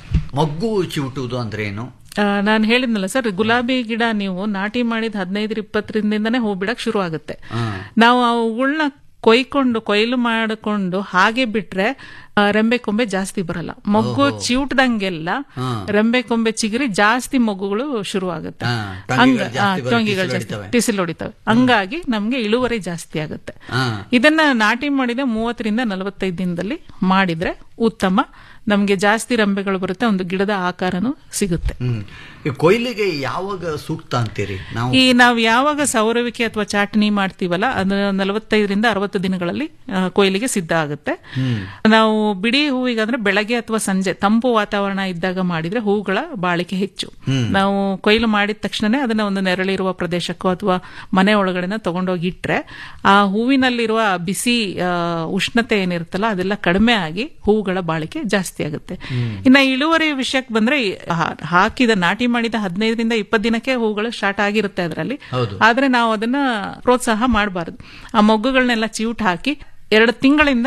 ಮಗ್ಗು ಚಿವುಟುವುದು ಅಂದ್ರೆ ಏನು ನಾನು ಹೇಳಿದ್ನಲ್ಲ ಸರ್ ಗುಲಾಬಿ ಗಿಡ ನೀವು ನಾಟಿ ಮಾಡಿದ ಹದಿನೈದು ಇಪ್ಪತ್ತರಿಂದನೇ ಹೂ ಬಿಡಕ್ ಶುರು ಆಗುತ್ತೆ ನಾವು ಅವುಗಳನ್ನ ಕೊಯ್ಕೊಂಡು ಕೊಯ್ಲು ಮಾಡಿಕೊಂಡು ಹಾಗೆ ಬಿಟ್ರೆ ಆ, ರೆಂಬೆ ಕೊಂಬೆ ಜಾಸ್ತಿ ಬರಲ್ಲ ಮೊಗ್ಗು ಚಿವುಟ್ದಂಗೆಲ್ಲ ರೆಂಬೆ ಕೊಂಬೆ ಚಿಗುರಿ ಜಾಸ್ತಿ ಮೊಗ್ಗುಗಳು ಶುರು ಆಗುತ್ತೆ ಹಾ, ಹಂಗ ಟೊಂಗೆಗಳು ಜಾಸ್ತಿ ಬರುತ್ತೆ, ಟೊಂಗಿಗಳು ಟಿಸಿಲು ಜಾಸ್ತಿ ಹೊಡಿತವೆ. ಟಿಸಿಲ್ ಹೊಡಿತವೆ ಹಂಗಾಗಿ ನಮ್ಗೆ ಇಳುವರಿ ಜಾಸ್ತಿ ಆಗುತ್ತೆ ಹಾ. ಇದನ್ನ ನಾಟಿ ಮಾಡಿದ ಮೂವತ್ತರಿಂದ ನಲವತ್ತೈದು ದಿನದಲ್ಲಿ ಮಾಡಿದ್ರೆ ಉತ್ತಮ ನಮ್ಗೆ ಜಾಸ್ತಿ ರೆಂಬೆಗಳು ಬರುತ್ತೆ ಒಂದು ಗಿಡದ ಆಕಾರನೂ ಸಿಗುತ್ತೆ ಹ್ಮ್ ಈ ಕೊಯ್ಲಿಗೆ ಯಾವಾಗ ಸೂಕ್ತ ಅಂತೀರಿ ನಾವು ಈ ನಾವು ಯಾವಾಗ ಸೌರವಿಕೆ ಅಥವಾ ಚಾಟನಿ ಮಾಡ್ತೀವಲ್ಲ ಅದು ನಲವತ್ತೈದರಿಂದ ಅರವತ್ತು ದಿನಗಳಲ್ಲಿ ಆ, ಕೊಯ್ಲಿಗೆ ಸಿದ್ಧ ಆಗುತ್ತೆ ನಾವು ಬಿಡಿ ಹೂವಿಗೆ ಅಂದ್ರೆ ಬೆಳಗ್ಗೆ ಅಥವಾ ಸಂಜೆ ತಂಪು ವಾತಾವರಣ ಇದ್ದಾಗ ಮಾಡಿದ್ರೆ ಹೂಗಳ ಬಾಳಿಕೆ ಹೆಚ್ಚು ನಾವು ಕೊಯ್ಲು ಮಾಡಿದ ತಕ್ಷಣನೇ ಅದನ್ನ ಒಂದು ನೆರಳಿರುವ ಪ್ರದೇಶಕ್ಕೋ ಅಥವಾ ಮನೆ ಒಳಗಡೆನ ತಗೊಂಡೋಗಿ ಇಟ್ರೆ ಆ ಹೂವಿನಲ್ಲಿರುವ ಆ ಬಿಸಿ ಆ, ಉಷ್ಣತೆ ಏನಿರುತ್ತಲ್ಲ ಅದೆಲ್ಲ ಕಡಿಮೆ ಆಗಿ ಹೂಗಳ ಬಾಳಿಕೆ ಜಾಸ್ತಿ ಆಗುತ್ತೆ ಇನ್ನ ಇಳುವರಿ ವಿಷಯಕ್ಕೆ ಬಂದ್ರೆ ಈ ಹಾ- ಹಾಕಿದ ನಾಟಿ ಮಾಡಿದ ಹದಿನೈದರಿಂದ ಇಪ್ಪತ್ತು ದಿನಕ್ಕೆ ಹೂಗಳು ಸ್ಟಾರ್ಟ್ ಆಗಿರುತ್ತೆ ಅದರಲ್ಲಿ ಹೌದು. ಆದ್ರೆ ನಾವು ಅದನ್ನ ಪ್ರೋತ್ಸಾಹ ಮಾಡಬಾರ್ದು ಆ ಮೊಗ್ಗುಗಳನ್ನೆಲ್ಲ ಚಿವುಟ್ ಹಾಕಿ ಎರಡು ತಿಂಗಳಿಂದ ನೀವು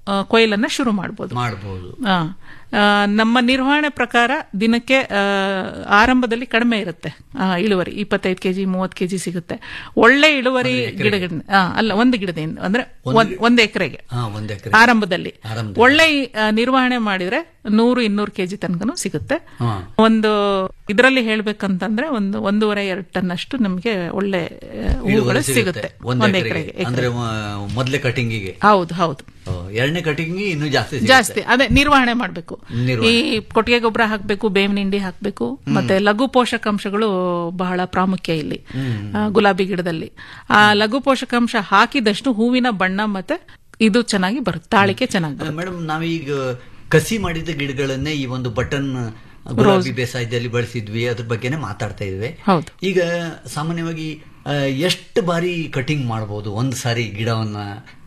ಆ, ಕೊಯ್ಲನ್ನ ಶುರು ಮಾಡಬಹುದು ಮಾಡಬಹುದು ಆ, ಆ, ನಮ್ಮ ನಿರ್ವಹಣೆ ಪ್ರಕಾರ ದಿನಕ್ಕೆ ಆ, ಆರಂಭದಲ್ಲಿ ಕಡಿಮೆ ಇರುತ್ತೆ ಆ, ಇಳುವರಿ ಇಪ್ಪತ್ತೈದು ಕೆಜಿ ಮೂವತ್ತು ಕೆಜಿ ಸಿಗುತ್ತೆ ಒಳ್ಳೆ ಇಳುವರಿ ಗಿಡಗಳ ಆ, ಅಲ್ಲ ಒಂದು ಗಿಡದಿಂದ ಅಂದ್ರೆ ಒಂದ್- ಒಂದು ಎಕರೆಗೆ ಹಾ ಒಂದ್ ಎಕರೆ ಆರಂಭದಲ್ಲಿ ಆರಂಭದಲ್ಲಿ. ಒಳ್ಳೆ ಆ, ನಿರ್ವಹಣೆ ಮಾಡಿದ್ರೆ ನೂರು ಇನ್ನೂರು ಕೆಜಿ ತನಕನೂ ಸಿಗುತ್ತೆ ಹಾ. ಒಂದು ಇದರಲ್ಲಿ ಹೇಳ್ಬೇಕಂತಂದ್ರೆ ಒಂದು ಒಂದೂವರೆ ಎರಡು ಟನ್ ಅಷ್ಟು ನಮ್ಗೆ ಒಳ್ಳೆ ಆ, ಹೂಗಳು ಇಳುವರಿ ಸಿಗುತ್ತೆ ಒಂದ್ ಒಂದ್ ಎಕರೆಗೆ ಎಕರೆಗೆ ಅಂದ್ರೆ ಮ- ಮೊದ್ಲೇ ಕಟಿಂಗಿಗೆ ಹೌದು ಹೌದು ಎರಡನೇ ಕಟಿಂಗಿಗೆ ಇನ್ನೂ ಜಾಸ್ತಿ ಸಿಗುತ್ತೆ. ಜಾಸ್ತಿ ಅದೇ ನಿರ್ವಹಣೆ ಮಾಡಬೇಕು ನಿರ್ವಹಣೆ. ಈ ಕೊಟ್ಟಿಗೆ ಗೊಬ್ಬರ ಹಾಕಬೇಕು ಬೇವಿನ ಹಿಂಡಿ ಹಾಕಬೇಕು ಮತ್ತೆ ಲಘು ಪೋಷಕಾಂಶಗಳು ಬಹಳ ಪ್ರಾಮುಖ್ಯ ಇಲ್ಲಿ ಆ, ಗುಲಾಬಿ ಗಿಡದಲ್ಲಿ ಆ ಲಘು ಪೋಷಕಾಂಶ ಹಾಕಿದಷ್ಟು ಹೂವಿನ ಬಣ್ಣ ಮತ್ತೆ ಇದು ಚೆನ್ನಾಗಿ ಬರುತ್ತೆ ತಾಳಿಕೆ ಚೆನ್ನಾಗಿ ಬರುತ್ತೆ ಮೇಡಮ್ ನಾವೀಗ ಕಸಿ ಮಾಡಿದ ಗಿಡಗಳನ್ನೇ ಈ ಒಂದು ಬಟನ್ ಗುಲಾಬಿ ಬೇಸಾಯದಲ್ಲಿ ಬಳಸಿದ್ವಿ ಅದ್ರ ಬಗ್ಗೆನೇ ಮಾತಾಡ್ತಾ ಇದ್ವಿ ಹೌದು. ಈಗ ಸಾಮಾನ್ಯವಾಗಿ ಆ, ಎಷ್ಟು ಬಾರಿ ಕಟಿಂಗ್ ಮಾಡಬಹುದು ಒಂದು ಸಾರಿ ಗಿಡವನ್ನ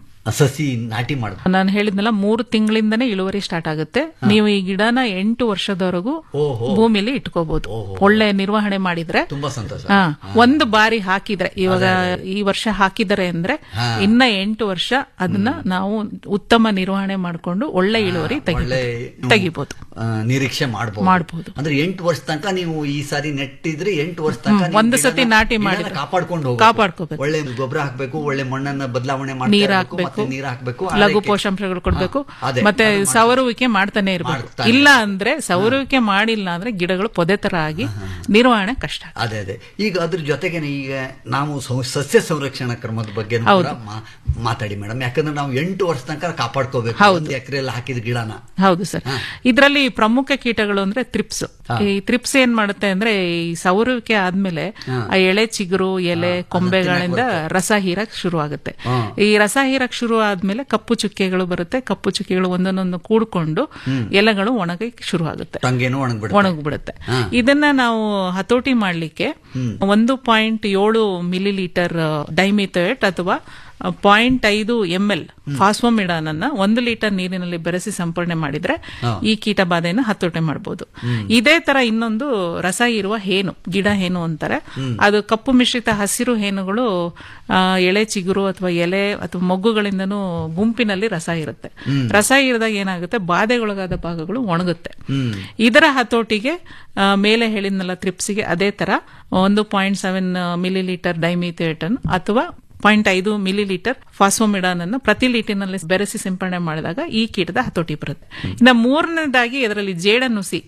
ಸಸಿ ನಾಟಿ ಮಾಡಬಹುದು ನಾನು ಹೇಳಿದ್ನಲ್ಲ ಮೂರು ತಿಂಗಳಿಂದನೇ ಇಳುವರಿ ಸ್ಟಾರ್ಟ್ ಆಗುತ್ತೆ ನೀವು ಈ ಗಿಡನ ಎಂಟು ವರ್ಷದವರೆಗೂ ಓಹೋ. ಭೂಮಿಲಿ ಇಟ್ಕೋಬಹುದು ಒಳ್ಳೆ ನಿರ್ವಹಣೆ ಮಾಡಿದ್ರೆ ತುಂಬಾ ಸಂತೋಷ ಹಾ ಒಂದು ಬಾರಿ ಹಾಕಿದ್ರೆ ಇವಾಗ ಈ ವರ್ಷ ಹಾಕಿದರೆ ಅಂದ್ರೆ ಇನ್ನ ಎಂಟು ವರ್ಷ ಅದನ್ನ ನಾವು ಉತ್ತಮ ನಿರ್ವಹಣೆ ಮಾಡ್ಕೊಂಡು ಒಳ್ಳೆ ಇಳುವರಿ ಒಳ್ಳೆ ತೆಗಿ ತೆಗಿಬಹುದು ಆ, ನಿರೀಕ್ಷೆ ಮಾಡಬಹುದು ಮಾಡ್ಬೋದು. ಅಂದ್ರೆ ಎಂಟು ವರ್ಷ ತನಕ ನೀವು ಈ ಸಾರಿ ನೆಟ್ಟಿದ್ರೆ ಎಂಟು ವರ್ಷ ತನಕ ಹ್ಮ್, ನೀವು ಒಂದು ಗಿಡನ- ಸತಿ ನಾಟಿ ಗಿಡನ ಮಾಡಿದ್ರೆ. ಕಾಪಾಡ್ಕೊಂಡು ಹೋಗ್ಬೇಕು. ಕಾಪಾಡ್ಕೋಬೇಕು. ಒಳ್ಳೆ ಗೊಬ್ಬರ ಹಾಕ್ಬೇಕು ಒಳ್ಳೆ ಮಣ್ಣನ್ನ ಬದಲಾವಣೆ ಮಾಡ್ತಾ ನೀರ್ ಇರ್ಬೇಕು, ಹಾಕ್ಬೇಕು ಮತ್ತೆ ನೀರ್ ಹಾಕ್ಬೇಕು ಲಘು ಆರೈಕೆ- ಪೋಷಾಂಶಗಳು ಕೊಡ್ಬೇಕು ಹಾ, ಅದೇ, ಮತ್ತೆ ಅದು ಮಾಡ್ತಾ- ಸವರುವಿಕೆ ಮಾಡ್ತಾನೆ ಇರ್ಬೇಕು ಮಾಡ್ತಾನೆ ಇಲ್ಲ ಅಂದ್ರೆ ಸವರುವಿಕೆ ಮಾಡಿಲ್ಲ ಅಂದ್ರೆ ಗಿಡಗಳು ಪೊದೆ ತರ ಆಗಿ ನಿರ್ವಹಣೆ ಕಷ್ಟ ಅದೇ ಅದೇ ಈಗ ಅದ್ರ ಜೊತೆಗೇನೆ ಈಗ ನಾವು ಸಂ- ಸಸ್ಯ ಸಂರಕ್ಷಣಾ ಕ್ರಮದ ಬಗ್ಗೆ ಕೂಡ ಮಾ- ಮಾತಾಡಿ ಮೇಡಮ್ ಯಾಕಂದ್ರೆ ನಾವು ಎಂಟು ವರ್ಷ ತನಕ ಕಾಪಾಡ್ಕೋಬೇಕು ಒಂದು ಎಕರೆಯಲ್ಲಿ ಹಾಕಿದ ಗಿಡನ ಹೌದು ಸರ್ ಇದರಲ್ಲಿ ಪ್ರಮುಖ ಕೀಟಗಳು ಅಂದ್ರೆ ತ್ರಿಪ್ಸ್ ಈ ತ್ರಿಪ್ಸ್ ಏನ್ ಮಾಡುತ್ತೆ ಅಂದ್ರೆ ಈ ಸವರುವಿಕೆ ಆದ್ಮೇಲೆ ಆ ಎಳೆ ಚಿಗುರು ಎಲೆ ಕೊಂಬೆಗಳಿಂದ ರಸ ಹೀರಕ್ ಶುರು ಆಗುತ್ತೆ ಈ ರಸ ಹೀರಕ್ ಶುರು ಆದ್ಮೇಲೆ ಕಪ್ಪು ಚುಕ್ಕೆಗಳು ಬರುತ್ತೆ ಕಪ್ಪು ಚುಕ್ಕೆಗಳು ಒಂದೊಂದೊಂದು ಕೂಡ್ಕೊಂಡು ಎಲೆಗಳು ಒಣಗಿ ಶುರು ಆಗುತ್ತೆ ಟಂಗೇನು ಒಣಗ್ಬಿಡುತ್ತೆ ಒಣಗ್ಬಿಡುತ್ತೆ ಇದನ್ನ ನಾವು ಹತೋಟಿ ಮಾಡ್ಲಿಕ್ಕೆ ಒಂದು ಪಾಯಿಂಟ್ ಏಳು ಮಿಲಿ ಲೀಟರ್ ಡೈಮಿಥೇಟ್ ಅಥವಾ ಪಾಯಿಂಟ್ ಐದು ಎಂ ಎಲ್ ಫಾಸ್ಫೋಮಿಡಾನ್ ಅನ್ನ ಒಂದು ಲೀಟರ್ ನೀರಿನಲ್ಲಿ ಬೆರೆಸಿ ಸಂಪರ್ಣೆ ಮಾಡಿದ್ರೆ ಈ ಕೀಟ ಬಾಧೆಯನ್ನು ಹತೋಟಿ ಮಾಡಬಹುದು ಇದೇ ತರ ಇನ್ನೊಂದು ರಸ ಇರುವ ಹೇನು ಗಿಡ ಹೇನು ಅಂತಾರೆ ಅದು ಕಪ್ಪು ಮಿಶ್ರಿತ ಹಸಿರು ಹೇನುಗಳು ಆ, ಎಳೆ ಚಿಗುರು ಅಥವಾ ಎಲೆ ಅಥವಾ ಮೊಗ್ಗುಗಳಿಂದನೂ ಗುಂಪಿನಲ್ಲಿ ರಸ ಇರುತ್ತೆ ರಸ ಇರಿದಾಗ ಏನಾಗುತ್ತೆ ಬಾಧೆಗೊಳಗಾದ ಭಾಗಗಳು ಒಣಗುತ್ತೆ ಇದರ ಹತೋಟಿಗೆ ಆ, ಮೇಲೆ ಹೇಳಿದ್ನಲ್ಲ ತ್ರಿಪ್ಸಿಗೆ ಅದೇ ತರ ಒಂದು ಪಾಯಿಂಟ್ ಸೆವೆನ್ ಮಿಲಿ ಲೀಟರ್ ಡೈಮಿಥೇಟನ್ ಅಥವಾ ಪಾಯಿಂಟ್ ಐದು ಮಿಲಿ ಲೀಟರ್ ಫಾಸ್ಫೋಮಿಡಾನ್ ಅನ್ನು ಪ್ರತಿ ಲೀಟರ್ನಲ್ಲಿ ಬೆರೆಸಿ ಸಿಂಪಡಣೆ ಮಾಡಿದಾಗ ಈ ಕೀಟದ ಹತೋಟಿ ಬರುತ್ತೆ ಇನ್ನು ಮೂರನೇದಾಗಿ ಇದರಲ್ಲಿ ಜೇಡನುಸಿ